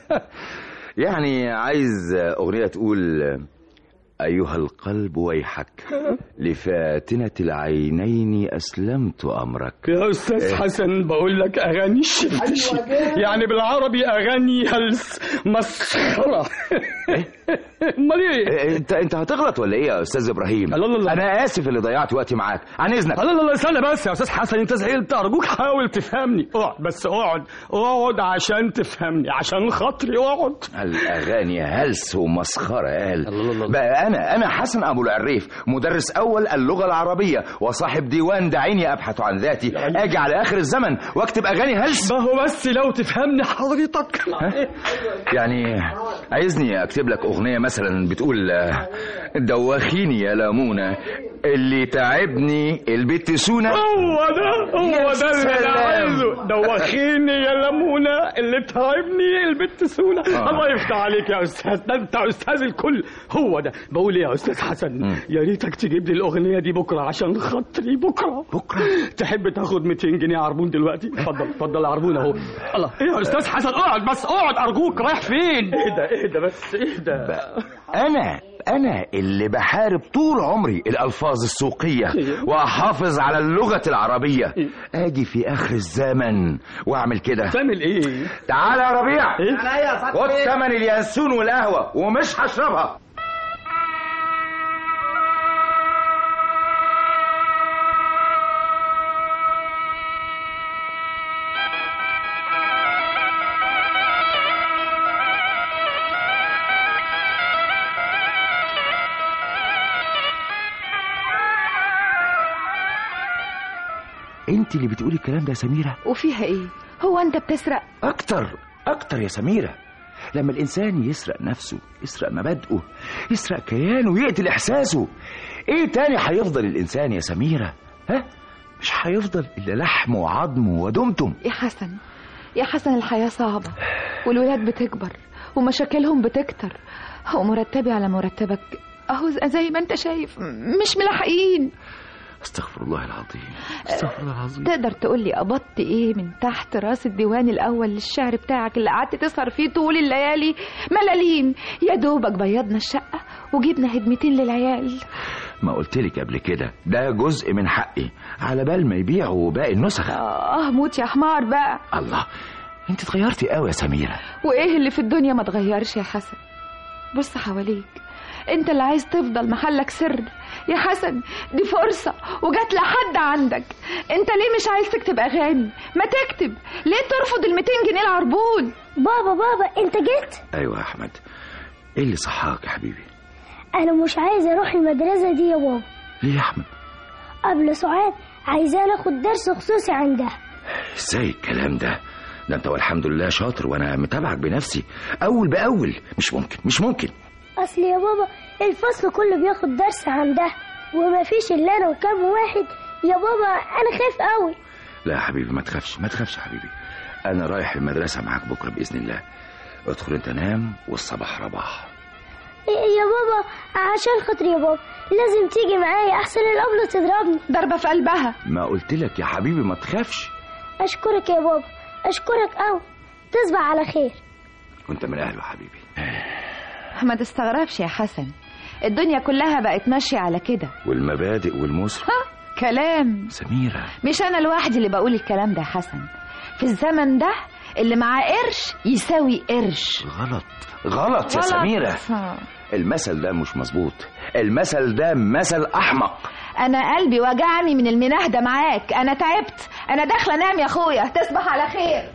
Speaker 4: يعني عايز اغنية تقول ايها القلب ويحك لفاتنة العينين اسلمت امرك
Speaker 9: يا استاذ حسن بقول لك اغاني الشفتشي يعني بالعربي اغاني هلس مسخره امال ايه
Speaker 4: إيه، انت انت هتغلط ولا ايه يا استاذ ابراهيم
Speaker 9: لا، لا، لا.
Speaker 4: انا اسف اللي ضيعت وقتي معاك عن اذنك
Speaker 9: لا لا لا استنى بس يا استاذ حسن انت زعلت ارجوك حاول تفهمني اقعد بس اقعد اقعد عشان تفهمني عشان خاطري اقعد
Speaker 4: الاغاني هلس ومسخره قال بقى انا انا حسن ابو العريف مدرس اول اللغه العربيه وصاحب ديوان دعيني ابحث عن ذاتي اجي على اخر الزمن واكتب اغاني هلس
Speaker 9: ما هو بس لو تفهمني حضرتك
Speaker 4: يعني عايزني اكتب لك اغنيه مثلا بتقول آه، دوخيني يا لامونه اللي تعبني البت سونا
Speaker 9: هو ده هو
Speaker 4: يا
Speaker 9: ده اللي انا
Speaker 4: سلام.
Speaker 9: عايزه دوخيني يا لمونه اللي تعبني البت سونا
Speaker 4: آه.
Speaker 9: الله يفتح عليك يا استاذ ده انت استاذ الكل هو ده بقول ايه يا استاذ حسن يا ريتك تجيب لي الاغنيه دي بكره عشان خاطري بكره
Speaker 4: بكره
Speaker 9: تحب تاخد 200 جنيه عربون دلوقتي اتفضل اتفضل يا عربون اهو الله ايه يا استاذ حسن اقعد بس اقعد ارجوك رايح فين اهدى اهدى بس اهدى
Speaker 4: انا انا اللي بحارب طول عمري الالفاظ السوقيه واحافظ على اللغه العربيه اجي في اخر الزمن واعمل كده
Speaker 9: تعمل ايه
Speaker 4: تعال يا ربيع
Speaker 9: ايه
Speaker 4: خد ثمن اليانسون والقهوه ومش هشربها انت اللي بتقولي الكلام ده يا سميره
Speaker 5: وفيها ايه هو انت بتسرق
Speaker 4: اكتر اكتر يا سميره لما الانسان يسرق نفسه يسرق مبادئه يسرق كيانه ويقتل احساسه ايه تاني هيفضل الانسان يا سميره ها مش هيفضل الا لحم وعظم ودمتم
Speaker 5: يا حسن يا حسن الحياة صعبة والولاد بتكبر ومشاكلهم بتكتر ومرتبي على مرتبك اهو زي ما انت شايف مش ملاحقين
Speaker 4: استغفر الله العظيم استغفر الله العظيم
Speaker 5: تقدر تقول لي قبضت ايه من تحت راس الديوان الاول للشعر بتاعك اللي قعدت تسهر فيه طول الليالي ملالين يا دوبك بيضنا الشقه وجبنا هدمتين للعيال
Speaker 4: ما قلتلك قبل كده ده جزء من حقي على بال ما يبيعوا باقي النسخ
Speaker 5: اه موت يا حمار بقى
Speaker 4: الله انت اتغيرتي قوي يا سميره
Speaker 5: وايه اللي في الدنيا ما اتغيرش يا حسن بص حواليك انت اللي عايز تفضل محلك سر يا حسن دي فرصة وجات لحد عندك انت ليه مش عايز تكتب اغاني ما تكتب ليه ترفض ال 200 جنيه العربون
Speaker 7: بابا بابا انت جيت
Speaker 4: ايوه يا احمد ايه اللي صحاك يا حبيبي
Speaker 7: انا مش عايز اروح المدرسة دي يا بابا
Speaker 4: ليه يا احمد
Speaker 7: قبل سعاد عايزاه ناخد درس خصوصي عندها
Speaker 4: ازاي الكلام ده ده انت والحمد لله شاطر وانا متابعك بنفسي اول باول مش ممكن مش ممكن
Speaker 7: اصل يا بابا الفصل كله بياخد درس عندها وما فيش الا انا وكام واحد يا بابا انا خايف قوي
Speaker 4: لا يا حبيبي ما تخافش ما تخافش يا حبيبي انا رايح المدرسه معاك بكره باذن الله ادخل انت نام والصباح رباح
Speaker 7: يا بابا عشان خاطري يا بابا لازم تيجي معايا احسن الابله تضربني
Speaker 5: ضربة في قلبها
Speaker 4: ما قلت لك يا حبيبي ما تخافش
Speaker 7: اشكرك يا بابا اشكرك قوي تصبح على خير
Speaker 4: وانت من اهله يا حبيبي
Speaker 5: ما تستغربش يا حسن الدنيا كلها بقت ماشية على كده
Speaker 4: والمبادئ والمصر
Speaker 5: ها كلام
Speaker 4: سميره
Speaker 5: مش انا لوحدي اللي بقول الكلام ده يا حسن في الزمن ده اللي معاه قرش يساوي قرش
Speaker 4: غلط غلط يا
Speaker 5: غلط.
Speaker 4: سميره
Speaker 5: ها.
Speaker 4: المثل ده مش مظبوط المثل ده مثل احمق
Speaker 5: انا قلبي وجعني من المناهدة معاك انا تعبت انا داخله انام يا اخويا تصبح على خير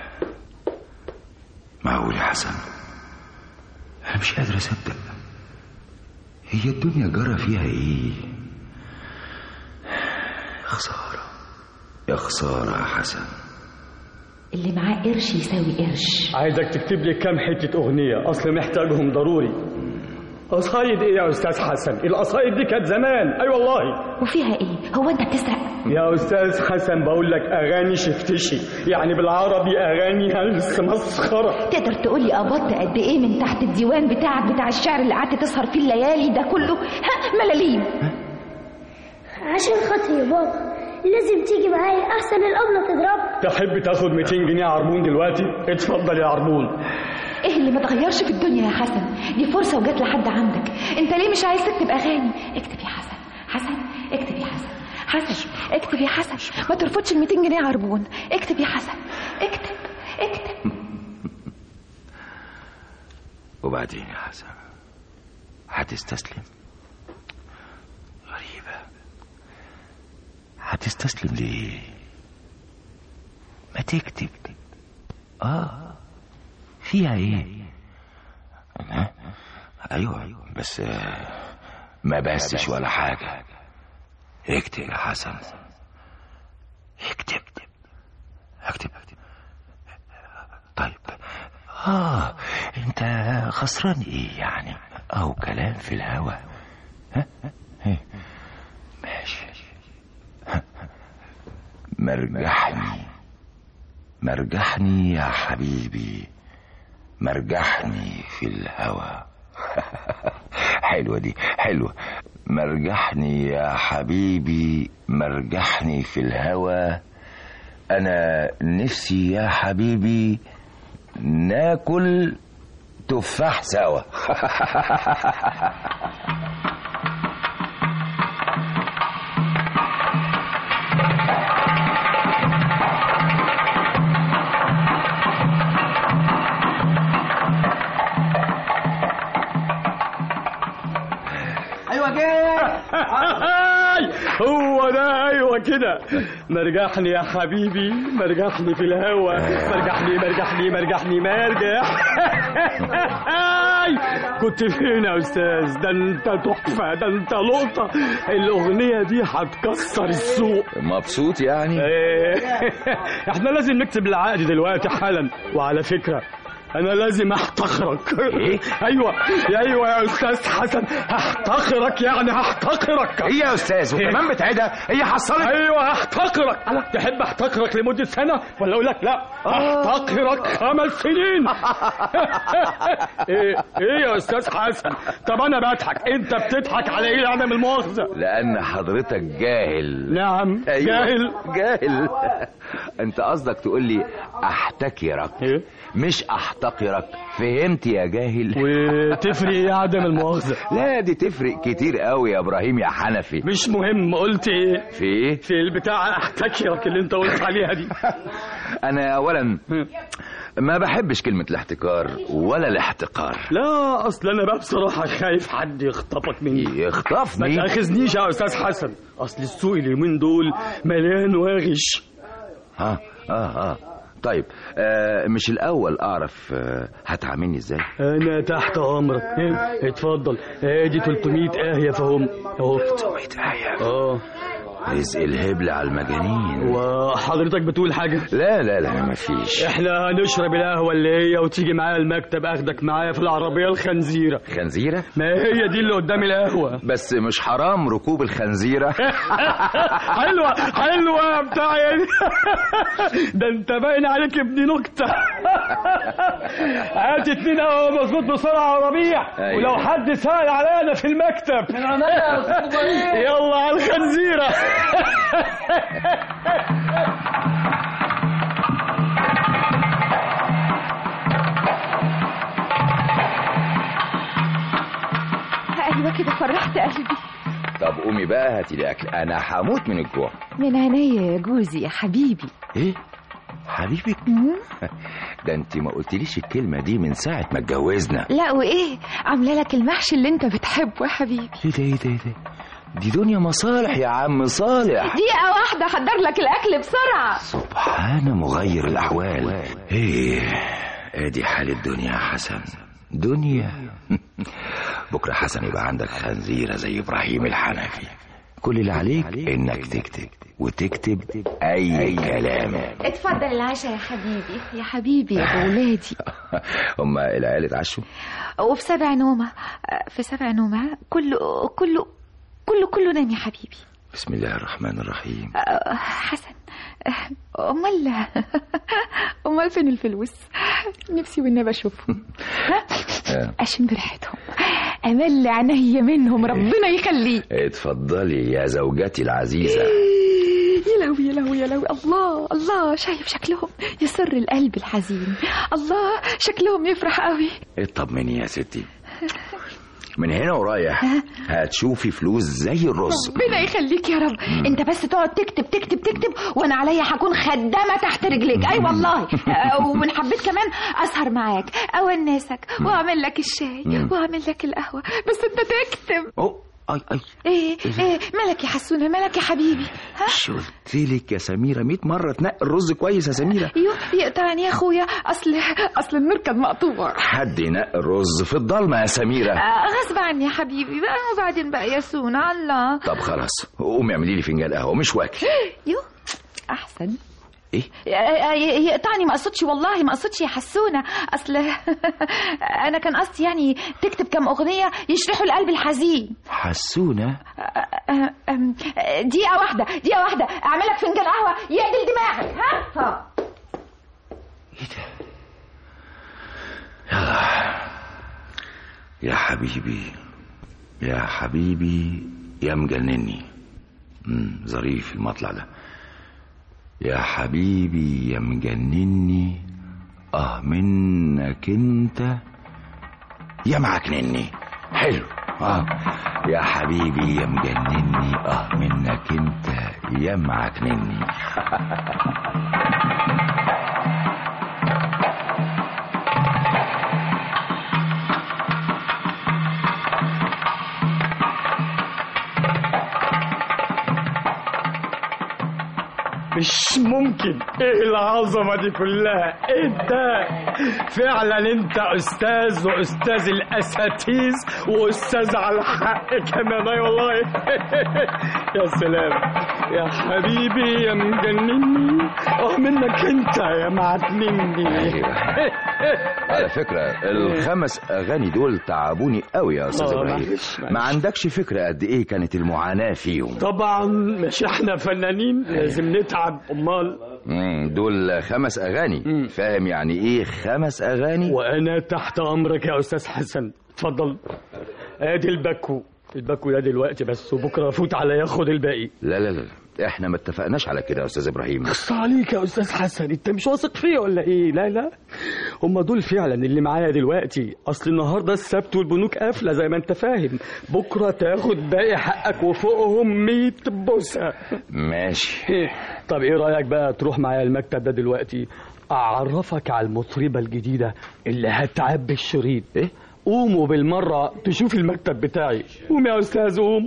Speaker 4: معقول يا حسن انا مش قادر اصدق هي الدنيا جرى فيها ايه خساره يا خساره يا حسن
Speaker 5: اللي معاه قرش يساوي قرش
Speaker 9: عايزك تكتب لي كام حته اغنيه اصل محتاجهم ضروري قصايد ايه يا استاذ حسن القصايد دي كانت زمان اي أيوة والله
Speaker 5: وفيها ايه هو انت بتسرق
Speaker 9: يا استاذ حسن بقول لك اغاني شفتشي يعني بالعربي اغاني هلس مسخره
Speaker 5: تقدر تقول لي قبضت قد ايه من تحت الديوان بتاعك بتاع الشعر اللي قعدت تسهر فيه الليالي ده كله ها ملاليم
Speaker 7: عشان خاطري يا بابا لازم تيجي معايا احسن الابله تضربني
Speaker 9: تحب تاخد 200 جنيه عربون دلوقتي اتفضل يا عربون
Speaker 5: ايه اللي ما اتغيرش في الدنيا يا حسن دي فرصه وجات لحد عندك انت ليه مش عايز تكتب اغاني اكتب يا حسن حسن اكتب يا حسن حسن اكتب يا حسن ما ترفضش ال 200 جنيه عربون اكتب يا حسن اكتب اكتب
Speaker 4: وبعدين يا حسن هتستسلم غريبة هتستسلم ليه ما تكتب اه فيها ايه أه؟ ايوه بس آه، ما بسش ولا حاجة اكتب يا حسن اكتب اكتب طيب اه انت خسران ايه يعني او كلام في الهوا ها ها؟ ماشي مرجحني مرجحني يا حبيبي مرجحني في الهوى حلوة دي حلوة مرجحني يا حبيبي مرجحني في الهوى أنا نفسي يا حبيبي ناكل تفاح سوا
Speaker 9: ايوه كده هو ده ايوه كده مرجحني يا حبيبي مرجحني في الهوا مرجحني مرجحني مرجحني مرجح كنت فين يا استاذ ده انت تحفه ده انت لقطه الاغنيه دي هتكسر السوق
Speaker 4: مبسوط يعني
Speaker 9: إيه. احنا لازم نكتب العقد دلوقتي حالا وعلى فكره انا لازم احتقرك
Speaker 4: إيه؟
Speaker 9: ايوه ايوه يا استاذ حسن هحتقرك يعني هحتقرك
Speaker 4: هي يا استاذ وكمان بتعيدها هي حصلت
Speaker 9: ايوه هحتقرك تحب احتقرك لمده سنه ولا اقول لك لا احتقرك خمس سنين ايه ايه يا استاذ حسن طب انا بضحك انت بتضحك على ايه يعني من المؤاخذه
Speaker 4: لأن حضرتك جاهل
Speaker 9: نعم
Speaker 4: أيوة.
Speaker 9: جاهل
Speaker 4: جاهل انت قصدك تقول لي احتكرك
Speaker 9: إيه؟
Speaker 4: مش احتقرك فهمت يا جاهل
Speaker 9: وتفرق ايه عدم المؤاخذه
Speaker 4: لا دي تفرق كتير قوي يا ابراهيم يا حنفي
Speaker 9: مش مهم قلت ايه
Speaker 4: في ايه
Speaker 9: في البتاع احتكرك اللي انت قلت عليها دي
Speaker 4: انا اولا ما بحبش كلمة الاحتكار ولا الاحتقار
Speaker 9: لا اصل انا بقى بصراحه خايف حد يخطفك مني ما
Speaker 4: يخطفني
Speaker 9: تاخذنيش يا استاذ حسن اصل السوق اليومين دول مليان واغش
Speaker 4: اه اه اه طيب آه مش الاول اعرف آه هتعاملني ازاي
Speaker 9: انا تحت امرك إيه؟ اتفضل ادي 300 اهيه فهم اهو
Speaker 4: 300 آية
Speaker 9: اه
Speaker 4: رزق الهبل على المجانين
Speaker 9: وحضرتك بتقول حاجه
Speaker 4: لا لا لا مفيش
Speaker 9: احنا هنشرب القهوه اللي هي وتيجي معايا المكتب اخدك معايا في العربيه الخنزيره
Speaker 4: خنزيرة
Speaker 9: ما هي دي اللي قدام القهوه
Speaker 4: بس مش حرام ركوب الخنزيرة
Speaker 9: حلوه حلوه يا بتاعي ده انت باين عليك ابن نكته هات اتنين قهوه مظبوط بسرعه يا ربيع
Speaker 4: أيوة.
Speaker 9: ولو حد سال علينا في المكتب يلا على الخنزيره
Speaker 5: ايوه كده فرحت قلبي
Speaker 4: طب قومي بقى هاتي لي اكل انا هموت من الجوع
Speaker 5: من عينيا يا جوزي يا حبيبي
Speaker 4: ايه حبيبك ده انت ما قلتليش الكلمة دي من ساعة ما اتجوزنا
Speaker 5: لا وايه عامله لك المحشي اللي انت بتحبه يا حبيبي
Speaker 4: ايه ده ايه ده ايه ده دي دنيا مصالح يا عم صالح
Speaker 5: دقيقه واحده احضر لك الاكل بسرعه
Speaker 4: سبحان مغير الأحوال ايه ادي حال الدنيا يا حسن دنيا بكرة حسن يبقى عندك خنزيرة زي إبراهيم الحنفي كل اللي عليك إنك تكتب وتكتب أي كلام
Speaker 5: اتفضل العشاء يا حبيبي يا حبيبي يا اولادي
Speaker 4: هما العيال اتعشوا
Speaker 5: وفي سبع نومه في سبع نومه كله كله كله كله نام يا حبيبي
Speaker 4: بسم الله الرحمن الرحيم
Speaker 5: أه، حسن أه، امال امال فين الفلوس نفسي والنبي اشوفهم ها؟
Speaker 4: آه.
Speaker 5: اشم ريحتهم امل عينيا منهم ربنا يخليك
Speaker 4: اتفضلي يا زوجتي العزيزة
Speaker 5: يا لهوي يا لهوي يا لهوي الله الله شايف شكلهم يسر القلب الحزين الله شكلهم يفرح قوي
Speaker 4: اطمني يا ستي من هنا ورايح هتشوفي فلوس زي الرز
Speaker 5: ربنا يخليك يا رب انت بس تقعد تكتب تكتب تكتب وانا عليا هكون خدامه تحت رجليك اي والله آه، ومن حبيت كمان اسهر معاك اونسك واعمل لك الشاي
Speaker 4: مم.
Speaker 5: واعمل لك القهوه بس انت تكتب
Speaker 4: أوه أي أي
Speaker 5: ايه ايه مالك يا حسونه مالك يا حبيبي ها
Speaker 4: مش قلت لك يا سميرة 100 مرة تنقي الرز كويس يا سميرة
Speaker 5: يو يقطعني يا اخويا اصل اصل النور كان مقطوع
Speaker 4: حد ينقي الرز في الضلمة يا سميرة
Speaker 5: آه، غصب عني يا حبيبي بقى وبعدين بقى يا سونا الله
Speaker 4: طب خلاص قومي اعملي لي فنجان قهوة مش واكل
Speaker 5: يو احسن
Speaker 4: ايه
Speaker 5: ي- ي- يقطعني ما قصدش والله ما قصدش يا حسونه اصل انا كان قصدي يعني تكتب كم اغنيه يشرحوا القلب الحزين
Speaker 4: حسونة
Speaker 5: أ- أم، دقيقه واحده دقيقه واحده اعمل لك فنجان قهوه يعدل دماغك ها ها
Speaker 4: يا حبيبي يا حبيبي يا مجنني مم، ظريف المطلع ده يا حبيبي يا مجنني اه منك انت يا معكنني حلو اه يا حبيبي يا مجنني اه منك انت يا معكنني
Speaker 9: مش ممكن ايه العظمة دي كلها ايه ده فعلا انت استاذ واستاذ الاساتيز واستاذ على الحق كمان اي والله يا سلام يا حبيبي يا مجنني اه منك انت يا معتنني
Speaker 4: على فكرة الخمس أغاني دول تعبوني قوي يا أستاذ
Speaker 9: آه،
Speaker 4: إبراهيم
Speaker 9: معلش، معلش.
Speaker 4: ما عندكش فكرة قد إيه كانت المعاناة فيهم
Speaker 9: طبعا مش احنا فنانين لازم نتعب امال
Speaker 4: مم، دول خمس أغاني فاهم يعني إيه خمس أغاني
Speaker 9: وانا تحت امرك يا استاذ حسن اتفضل ادي الباكو الباكو ده دلوقتي بس وبكره فوت على ياخد الباقي
Speaker 4: لا لا لا احنا ما اتفقناش على كده يا أستاذ إبراهيم
Speaker 9: بص عليك يا استاذ حسن انت مش واثق فيا ولا ايه لا لا هم دول فعلا اللي معايا دلوقتي اصل النهارده السبت والبنوك قافله زي ما انت فاهم بكره تاخد باقي حقك وفوقهم 100 بوسه
Speaker 4: ماشي
Speaker 9: طب ايه رايك بقى تروح معايا المكتب ده دلوقتي اعرفك على المطربه الجديده اللي هتعبي الشريط
Speaker 4: إيه؟
Speaker 9: قوموا بالمره تشوف المكتب بتاعي قوم يا استاذ قوم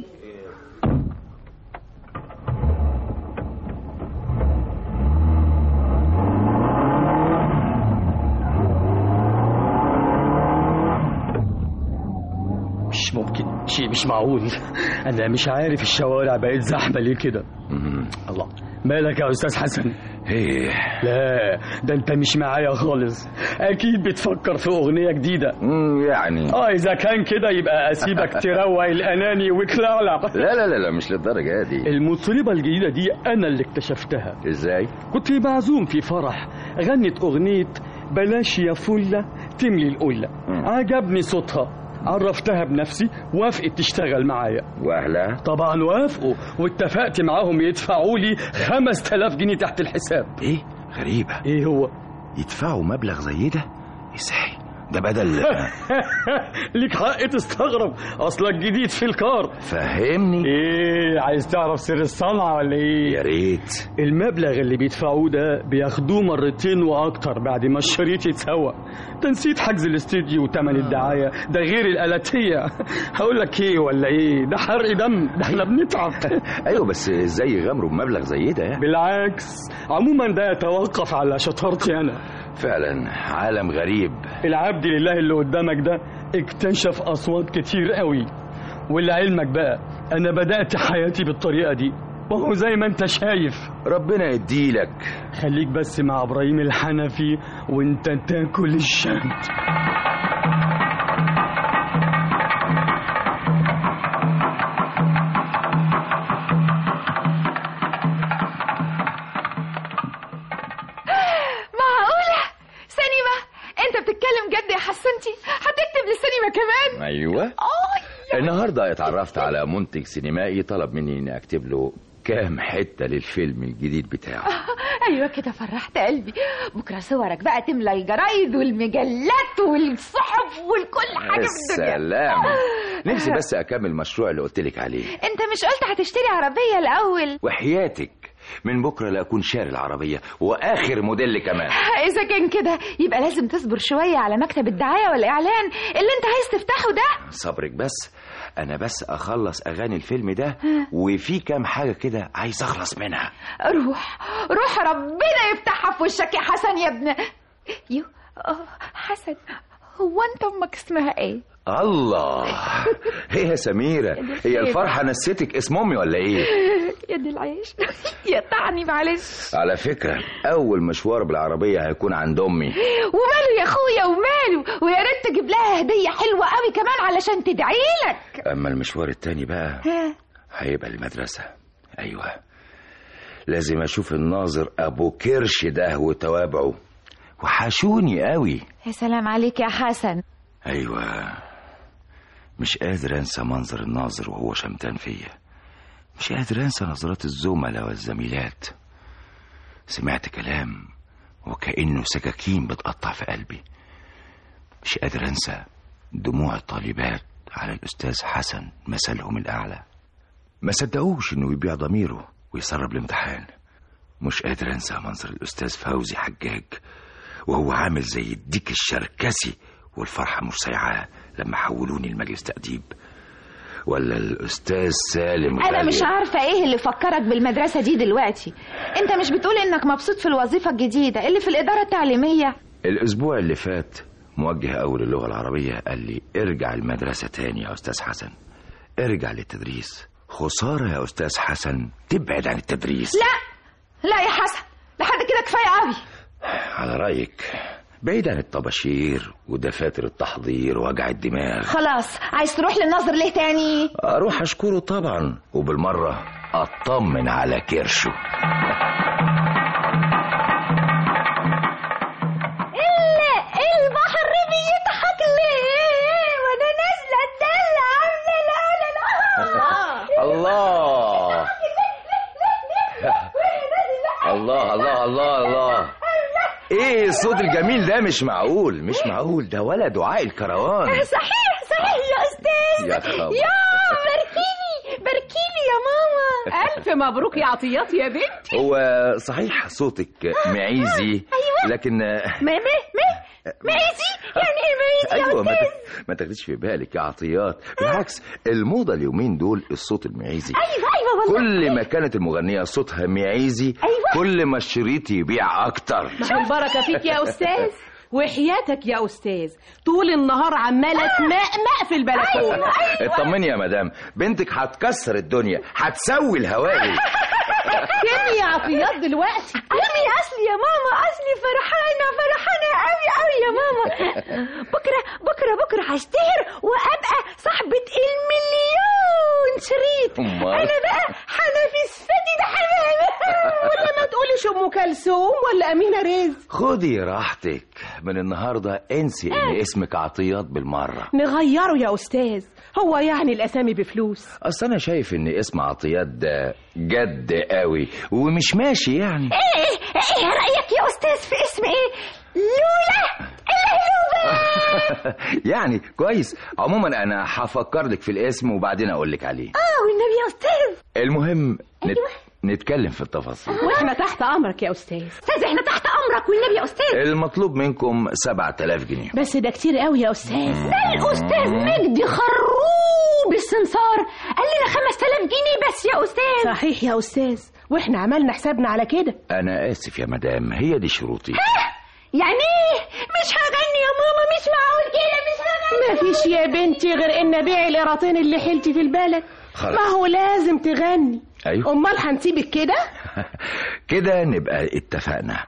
Speaker 9: مش ممكن شيء مش معقول انا مش عارف الشوارع بقت زحمه ليه كده
Speaker 4: مم.
Speaker 9: الله مالك يا استاذ حسن
Speaker 4: إيه
Speaker 9: لا ده انت مش معايا خالص اكيد بتفكر في اغنيه جديده
Speaker 4: مم، يعني
Speaker 9: اه اذا كان كده يبقى اسيبك تروق الاناني وتلعلع
Speaker 4: لا لا لا لا مش للدرجة دي
Speaker 9: المطربه الجديده دي انا اللي اكتشفتها
Speaker 4: إزاي
Speaker 9: كنت معزوم في فرح غنت اغنيه بلاش يا فله تملي القله
Speaker 4: مم.
Speaker 9: عجبني صوتها عرفتها بنفسي وافقت تشتغل معايا
Speaker 4: وأهلها
Speaker 9: طبعا وافقوا واتفقت معاهم يدفعوا لي 5000 جنيه تحت الحساب
Speaker 4: إيه غريبة
Speaker 9: ايه هو
Speaker 4: يدفعوا مبلغ زي ده إزاي ده بدل
Speaker 9: ليك حق تستغرب اصلك جديد في الكار
Speaker 4: فهمني
Speaker 9: ايه عايز تعرف سر الصنعه ولا ايه
Speaker 4: يا ريت
Speaker 9: المبلغ اللي بيدفعوه ده بياخدوه مرتين واكتر بعد ما الشريط يتسوى ده نسيت حجز الاستديو وتمن الدعايه ده غير الالاتيه هقول لك ايه ولا ايه ده حرق دم ده احنا بنتعب
Speaker 4: ايوه بس ازاي يغامروا بمبلغ زي ده يعني
Speaker 9: بالعكس عموما ده يتوقف على شطارتي انا
Speaker 4: فعلا عالم غريب
Speaker 9: العبد لله اللي قدامك ده اكتشف اصوات كتير قوي ولعلمك بقى انا بدات حياتي بالطريقه دي وهو زي ما انت شايف
Speaker 4: ربنا يديلك
Speaker 9: خليك بس مع ابراهيم الحنفي وانت تاكل الشمت
Speaker 5: معقولة سينما انت بتتكلم جد يا حسنتي هتكتب للسينما كمان
Speaker 4: ايوه
Speaker 5: آه
Speaker 4: النهارده اتعرفت على منتج سينمائي طلب مني اني اكتب له كام حته للفيلم الجديد بتاعه
Speaker 5: ايوه كده فرحت قلبي بكره صورك بقى تملى الجرايد والمجلات والصحف والكل حاجه في الدنيا
Speaker 4: السلام نفسي بس اكمل المشروع اللي قلت لك عليه
Speaker 5: انت مش قلت هتشتري عربيه الاول
Speaker 4: وحياتك من بكره لا اكون شاري العربيه واخر موديل كمان
Speaker 5: اذا كان كده يبقى لازم تصبر شويه على مكتب الدعايه والاعلان اللي انت عايز تفتحه ده
Speaker 4: صبرك بس انا بس اخلص اغاني الفيلم ده وفي كام حاجه كده عايز اخلص منها
Speaker 5: روح روح ربنا يفتحها في وشك يا حسن يا ابن يو آه، حسن هو انت امك اسمها ايه
Speaker 4: الله ايه يا سميره هي الفرحه نسيتك اسم امي ولا ايه
Speaker 5: يا دي العيش يا طعني معلش
Speaker 4: على فكره اول مشوار بالعربيه هيكون عند امي
Speaker 5: وماله يا اخويا وماله ويا ريت تجيب لها هديه حلوه قوي كمان علشان تدعي لك
Speaker 4: اما المشوار التاني بقى
Speaker 5: ها
Speaker 4: هيبقى المدرسه ايوه لازم اشوف الناظر ابو كرش ده وتوابعه وحشوني قوي
Speaker 5: يا سلام عليك يا حسن
Speaker 4: ايوه مش قادر انسى منظر الناظر وهو شمتان فيا مش قادر انسى نظرات الزملاء والزميلات سمعت كلام وكأنه سكاكين بتقطع في قلبي مش قادر انسى دموع الطالبات على الأستاذ حسن مثلهم الأعلى ما صدقوش إنه يبيع ضميره ويسرب الامتحان مش قادر أنسى منظر الأستاذ فوزي حجاج وهو عامل زي الديك الشركسي والفرحة مش سايعاه لما حولوني لمجلس تأديب ولا الأستاذ سالم
Speaker 5: انا
Speaker 4: غالي.
Speaker 5: مش عارفه ايه اللي فكرك بالمدرسه دي دلوقتي انت مش بتقول انك مبسوط في الوظيفه الجديده اللي في الاداره التعليميه
Speaker 4: الأسبوع اللي فات موجه أول اللغة العربية قال لي ارجع المدرسة تاني يا أستاذ حسن ارجع للتدريس خسارة يا أستاذ حسن تبعد عن التدريس
Speaker 5: لا لا يا حسن لحد كده كفايه قوي
Speaker 4: على رأيك بعيد عن الطباشير ودفاتر التحضير ووجع الدماغ
Speaker 5: خلاص عايز تروح للناظر ليه تاني
Speaker 4: أروح أشكره طبعا وبالمرة أطمن على كرشه
Speaker 7: إلا البحر بيضحك ليه وانا نازله الدلة عامله لا لا لا
Speaker 4: الله الله الله الله الله ايه الصوت الجميل ده مش معقول مش معقول ده ولا دعاء الكروان
Speaker 7: صحيح صحيح يا استاذ
Speaker 4: يا خبر.
Speaker 7: يا باركيلي باركيلي يا ماما
Speaker 6: ألف مبروك يا عطيات يا بنت
Speaker 4: هو صحيح صوتك معيزي لكن
Speaker 7: ما ما ما معيزي يعني ايه معيزي يا
Speaker 4: ايوه ما
Speaker 7: استاذ
Speaker 4: ت- ما تاخديش في بالك يا عطيات بالعكس الموضه اليومين دول الصوت المعيزي
Speaker 7: ايوه ايوه والله
Speaker 4: كل ما كانت المغنيه صوتها معيزي
Speaker 7: أيوة.
Speaker 4: كل ما الشريط يبيع اكتر
Speaker 6: ما البركة فيك يا أستاذ وحياتك يا أستاذ طول النهار عمالة تمقمق في البلكونة
Speaker 4: اطمني يا مدام بنتك هتكسر الدنيا هتسوي الهواوي
Speaker 6: كم يا عطيات دلوقتي
Speaker 7: أمي أصلي يا ماما أصلي فرحانة فرحانة أوي أوي يا ماما بكرة بكرة بكرة هشتهر وأبقى صاحبة المليون شريط
Speaker 4: أمال؟
Speaker 7: أنا بقى حنفي فتي ده حبايبي
Speaker 6: ولا ما تقولش أم كلثوم ولا أمينة رزق
Speaker 4: خدي راحتك من النهارده انسي ان اسمك عطيات بالمره
Speaker 6: نغيره يا أستاذ هو يعني الأسامي بفلوس
Speaker 4: اصل انا شايف ان اسم عطيات ده جد قوي ومش ماشي يعني
Speaker 7: إيه إيه رأيك يا أستاذ في اسم إيه لولا الهلوبة
Speaker 4: يعني كويس عموما انا هفكر لك في الاسم وبعدين اقول لك عليه
Speaker 7: آه والنبي يا أستاذ
Speaker 4: المهم نت...
Speaker 7: أيوة.
Speaker 4: نتكلم في التفاصيل
Speaker 6: وإحنا تحت أمرك يا أستاذ
Speaker 7: أستاذ إحنا تحت أمرك والنبي يا أستاذ
Speaker 4: المطلوب منكم 7000 جنيه
Speaker 6: بس ده كتير قوي يا أستاذ
Speaker 7: ده الأستاذ مجدي خروب السمسار قال لنا 5000 جنيه بس يا أستاذ
Speaker 6: صحيح يا أستاذ وإحنا عملنا حسابنا على كده
Speaker 4: انا اسف يا مدام هي دي شروطي
Speaker 7: يعني إيه مش هغني يا ماما مش معقول كده مش هغني
Speaker 6: ما فيش يا بنتي غير ان ابيع القراطين اللي حيلتي في البلد
Speaker 4: خلاص.
Speaker 6: ما هو لازم تغني
Speaker 4: ايوه
Speaker 6: امال هنسيبك كده
Speaker 4: كده نبقى اتفقنا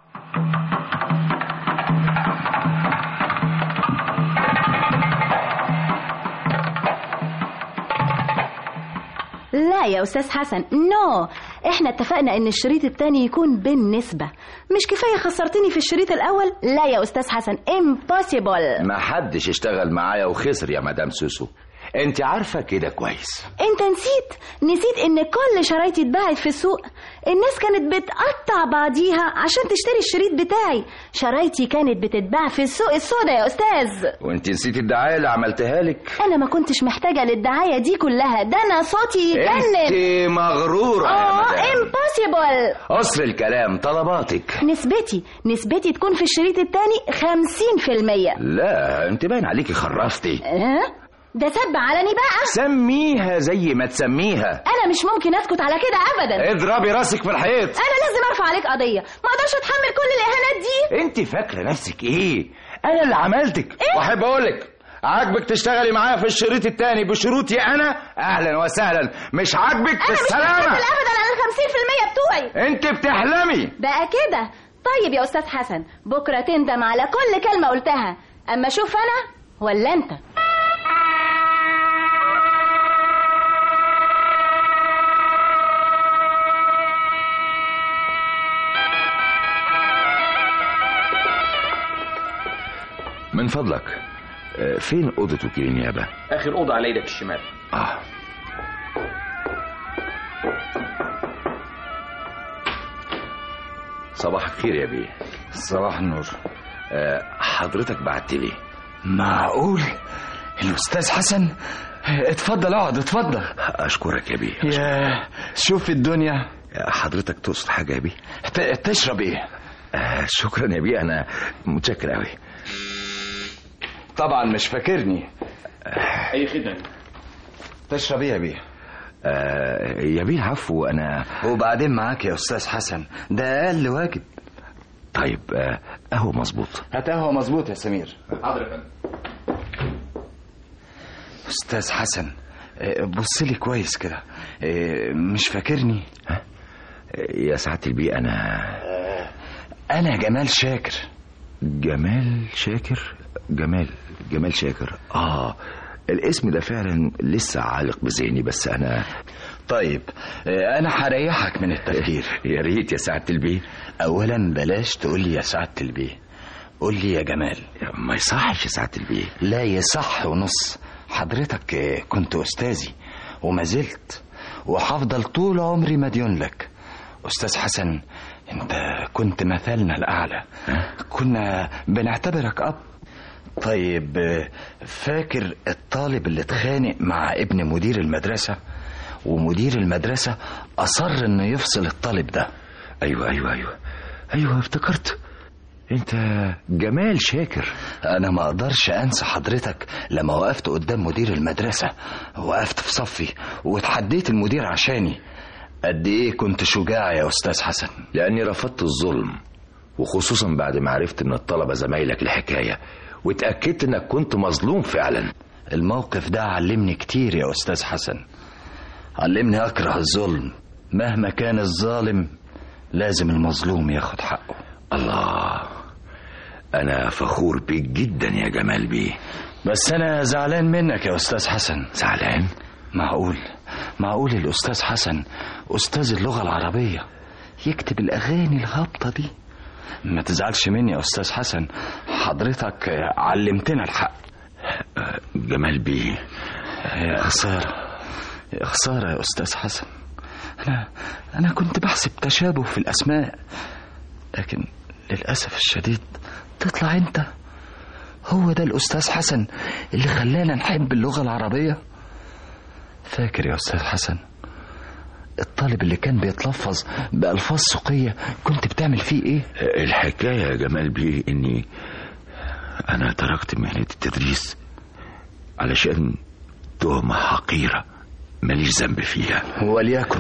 Speaker 10: لا يا استاذ حسن نو احنا اتفقنا ان الشريط التاني يكون بالنسبة مش كفاية خسرتني في الشريط الاول لا يا استاذ حسن impossible
Speaker 4: ما حدش اشتغل معايا وخسر يا مدام سوسو انت عارفه كده كويس
Speaker 10: انت نسيت نسيت ان كل شرايطي اتباعت في السوق الناس كانت بتقطع بعضيها عشان تشتري الشريط بتاعي شرايطي كانت بتتباع في السوق السودا يا استاذ
Speaker 4: وانت نسيتي الدعايه اللي عملتها لك
Speaker 10: انا ما كنتش محتاجة للدعاية دي كلها ده انا صوتي
Speaker 4: انت
Speaker 10: يجنن
Speaker 4: مغروره يا
Speaker 10: اه
Speaker 4: مدام
Speaker 10: impossible
Speaker 4: قصر الكلام طلباتك
Speaker 10: نسبتي نسبتي تكون في الشريط التاني خمسين في المية
Speaker 4: لا انت باين عليكي خرفتي
Speaker 10: اه ده سب علني بقى
Speaker 4: سميها زي ما تسميها
Speaker 10: انا مش ممكن اسكت على كده ابدا
Speaker 4: اضربي راسك في الحيط
Speaker 10: انا لازم ارفع عليك قضية ما اقدرش اتحمل كل الاهانات دي
Speaker 4: انت فاكره نفسك ايه انا اللي عملتك واحب اقولك عاجبك تشتغلي معايا في الشريط التاني بشروطي انا اهلا وسهلا مش عاجبك
Speaker 10: انا مش بالسلامة
Speaker 4: بالسلامه
Speaker 10: ابدا على الخمسين في المية بتوعي
Speaker 4: انت بتحلمي
Speaker 10: بقى كده طيب يا استاذ حسن بكرة تندم على كل كلمة قلتها اما شوف انا ولا انت
Speaker 4: من فضلك آه، فين اوضه وكيل النيابه
Speaker 1: اخر اوضه على ايدك الشمال
Speaker 4: اه صباح الخير يا بيه
Speaker 11: صباح النور
Speaker 4: آه، حضرتك بعت لي
Speaker 11: معقول الاستاذ حسن اتفضل اقعد اتفضل
Speaker 4: اشكرك يا بيه
Speaker 11: يا شوف الدنيا
Speaker 4: حضرتك تقصد حاجه يا بيه
Speaker 11: ت- تشرب ايه
Speaker 4: آه، شكرا يا بيه انا متشكر قوي
Speaker 11: طبعا مش فاكرني
Speaker 9: اي خدمه
Speaker 11: تشرب ايه يا بيه
Speaker 4: آه، يا بيه عفو انا
Speaker 11: وبعدين معاك يا استاذ حسن ده اقل واجب
Speaker 4: طيب آه، قهوه مظبوط
Speaker 11: هات قهوه مظبوط يا سمير
Speaker 9: حاضر يا فندم
Speaker 11: استاذ حسن آه، بص لي كويس كده آه، مش فاكرني
Speaker 4: يا سعاده البيه انا
Speaker 11: انا جمال شاكر
Speaker 4: جمال شاكر جمال جمال شاكر اه الاسم ده فعلا لسه عالق بذهني بس انا
Speaker 11: طيب آه، انا هريحك من التفكير
Speaker 4: يا ريت يا سعاده البيه
Speaker 11: اولا بلاش تقول لي يا سعاده البيه قول لي يا جمال
Speaker 4: ما يصحش يا سعاده البيه
Speaker 11: لا يصح ونص حضرتك آه، كنت استاذي وما زلت وهفضل طول عمري مديون لك استاذ حسن انت كنت مثلنا الاعلى كنا بنعتبرك اب طيب آه، فاكر الطالب اللي اتخانق مع ابن مدير المدرسه ومدير المدرسه اصر انه يفصل الطالب ده
Speaker 4: ايوه ايوه ايوه ايوه افتكرت انت جمال شاكر
Speaker 11: انا ما اقدرش انسى حضرتك لما وقفت قدام مدير المدرسة وقفت في صفي وتحديت المدير عشاني قد ايه كنت شجاع يا استاذ حسن
Speaker 4: لاني رفضت الظلم وخصوصا بعد ما عرفت ان الطلبه زمايلك الحكايه واتاكدت انك كنت مظلوم فعلا
Speaker 11: الموقف ده علمني كتير يا استاذ حسن علمني اكره الظلم مهما كان الظالم لازم المظلوم ياخد حقه
Speaker 4: الله انا فخور بيك جدا يا جمال بيه
Speaker 11: بس انا زعلان منك يا استاذ حسن
Speaker 4: زعلان
Speaker 11: معقول معقول الاستاذ حسن استاذ اللغه العربيه يكتب الاغاني الهابطه دي ما تزعلش مني يا استاذ حسن حضرتك علمتنا الحق
Speaker 4: جمال بيه
Speaker 11: يا خساره يا خساره يا استاذ حسن انا انا كنت بحسب تشابه في الاسماء لكن للاسف الشديد تطلع انت هو ده الاستاذ حسن اللي خلانا نحب اللغه العربيه فاكر يا استاذ حسن الطالب اللي كان بيتلفظ بألفاظ سوقية كنت بتعمل فيه ايه؟
Speaker 4: الحكاية يا جمال بيه اني انا تركت مهنة التدريس علشان تهمة حقيرة ماليش ذنب فيها
Speaker 11: وليكن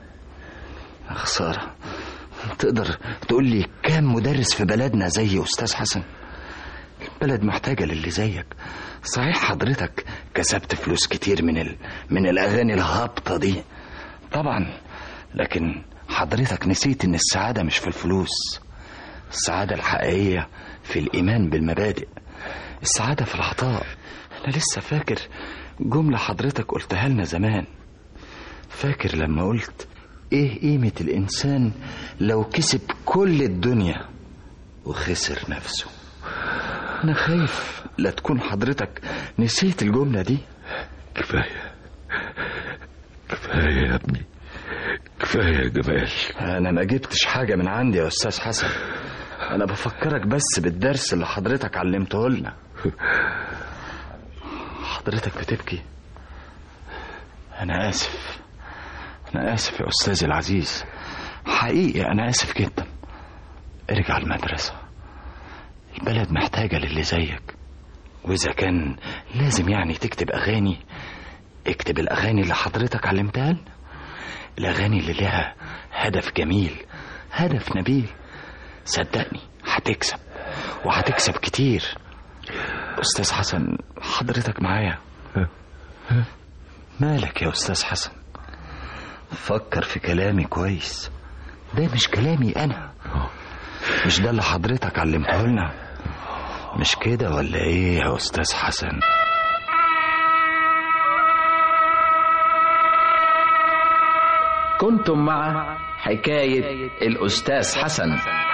Speaker 11: خسارة تقدر تقول لي كام مدرس في بلدنا زي أستاذ حسن البلد محتاجة للي زيك صحيح حضرتك كسبت فلوس كتير من ال... من الأغاني الهابطة دي طبعا لكن حضرتك نسيت إن السعادة مش في الفلوس السعادة الحقيقية في الإيمان بالمبادئ السعادة في العطاء أنا لسه فاكر جملة حضرتك قلتها لنا زمان فاكر لما قلت إيه قيمة الإنسان لو كسب كل الدنيا وخسر نفسه أنا خايف لا تكون حضرتك نسيت الجملة دي
Speaker 4: كفاية كفاية يا ابني كفاية يا جمال
Speaker 11: أنا ما جبتش حاجة من عندي يا أستاذ حسن أنا بفكرك بس بالدرس اللي حضرتك علمته لنا حضرتك بتبكي أنا آسف أنا آسف يا أستاذي العزيز حقيقي أنا آسف جدا ارجع المدرسة البلد محتاجة للي زيك وإذا كان لازم يعني تكتب أغاني اكتب الأغاني اللي حضرتك علمتها لنا الأغاني اللي لها هدف جميل هدف نبيل صدقني هتكسب وهتكسب كتير أستاذ حسن حضرتك معايا مالك يا أستاذ حسن فكر في كلامي كويس ده مش كلامي أنا مش ده اللي حضرتك علمته لنا مش كده ولا إيه يا أستاذ حسن
Speaker 1: كنتم مع حكاية الأستاذ حسن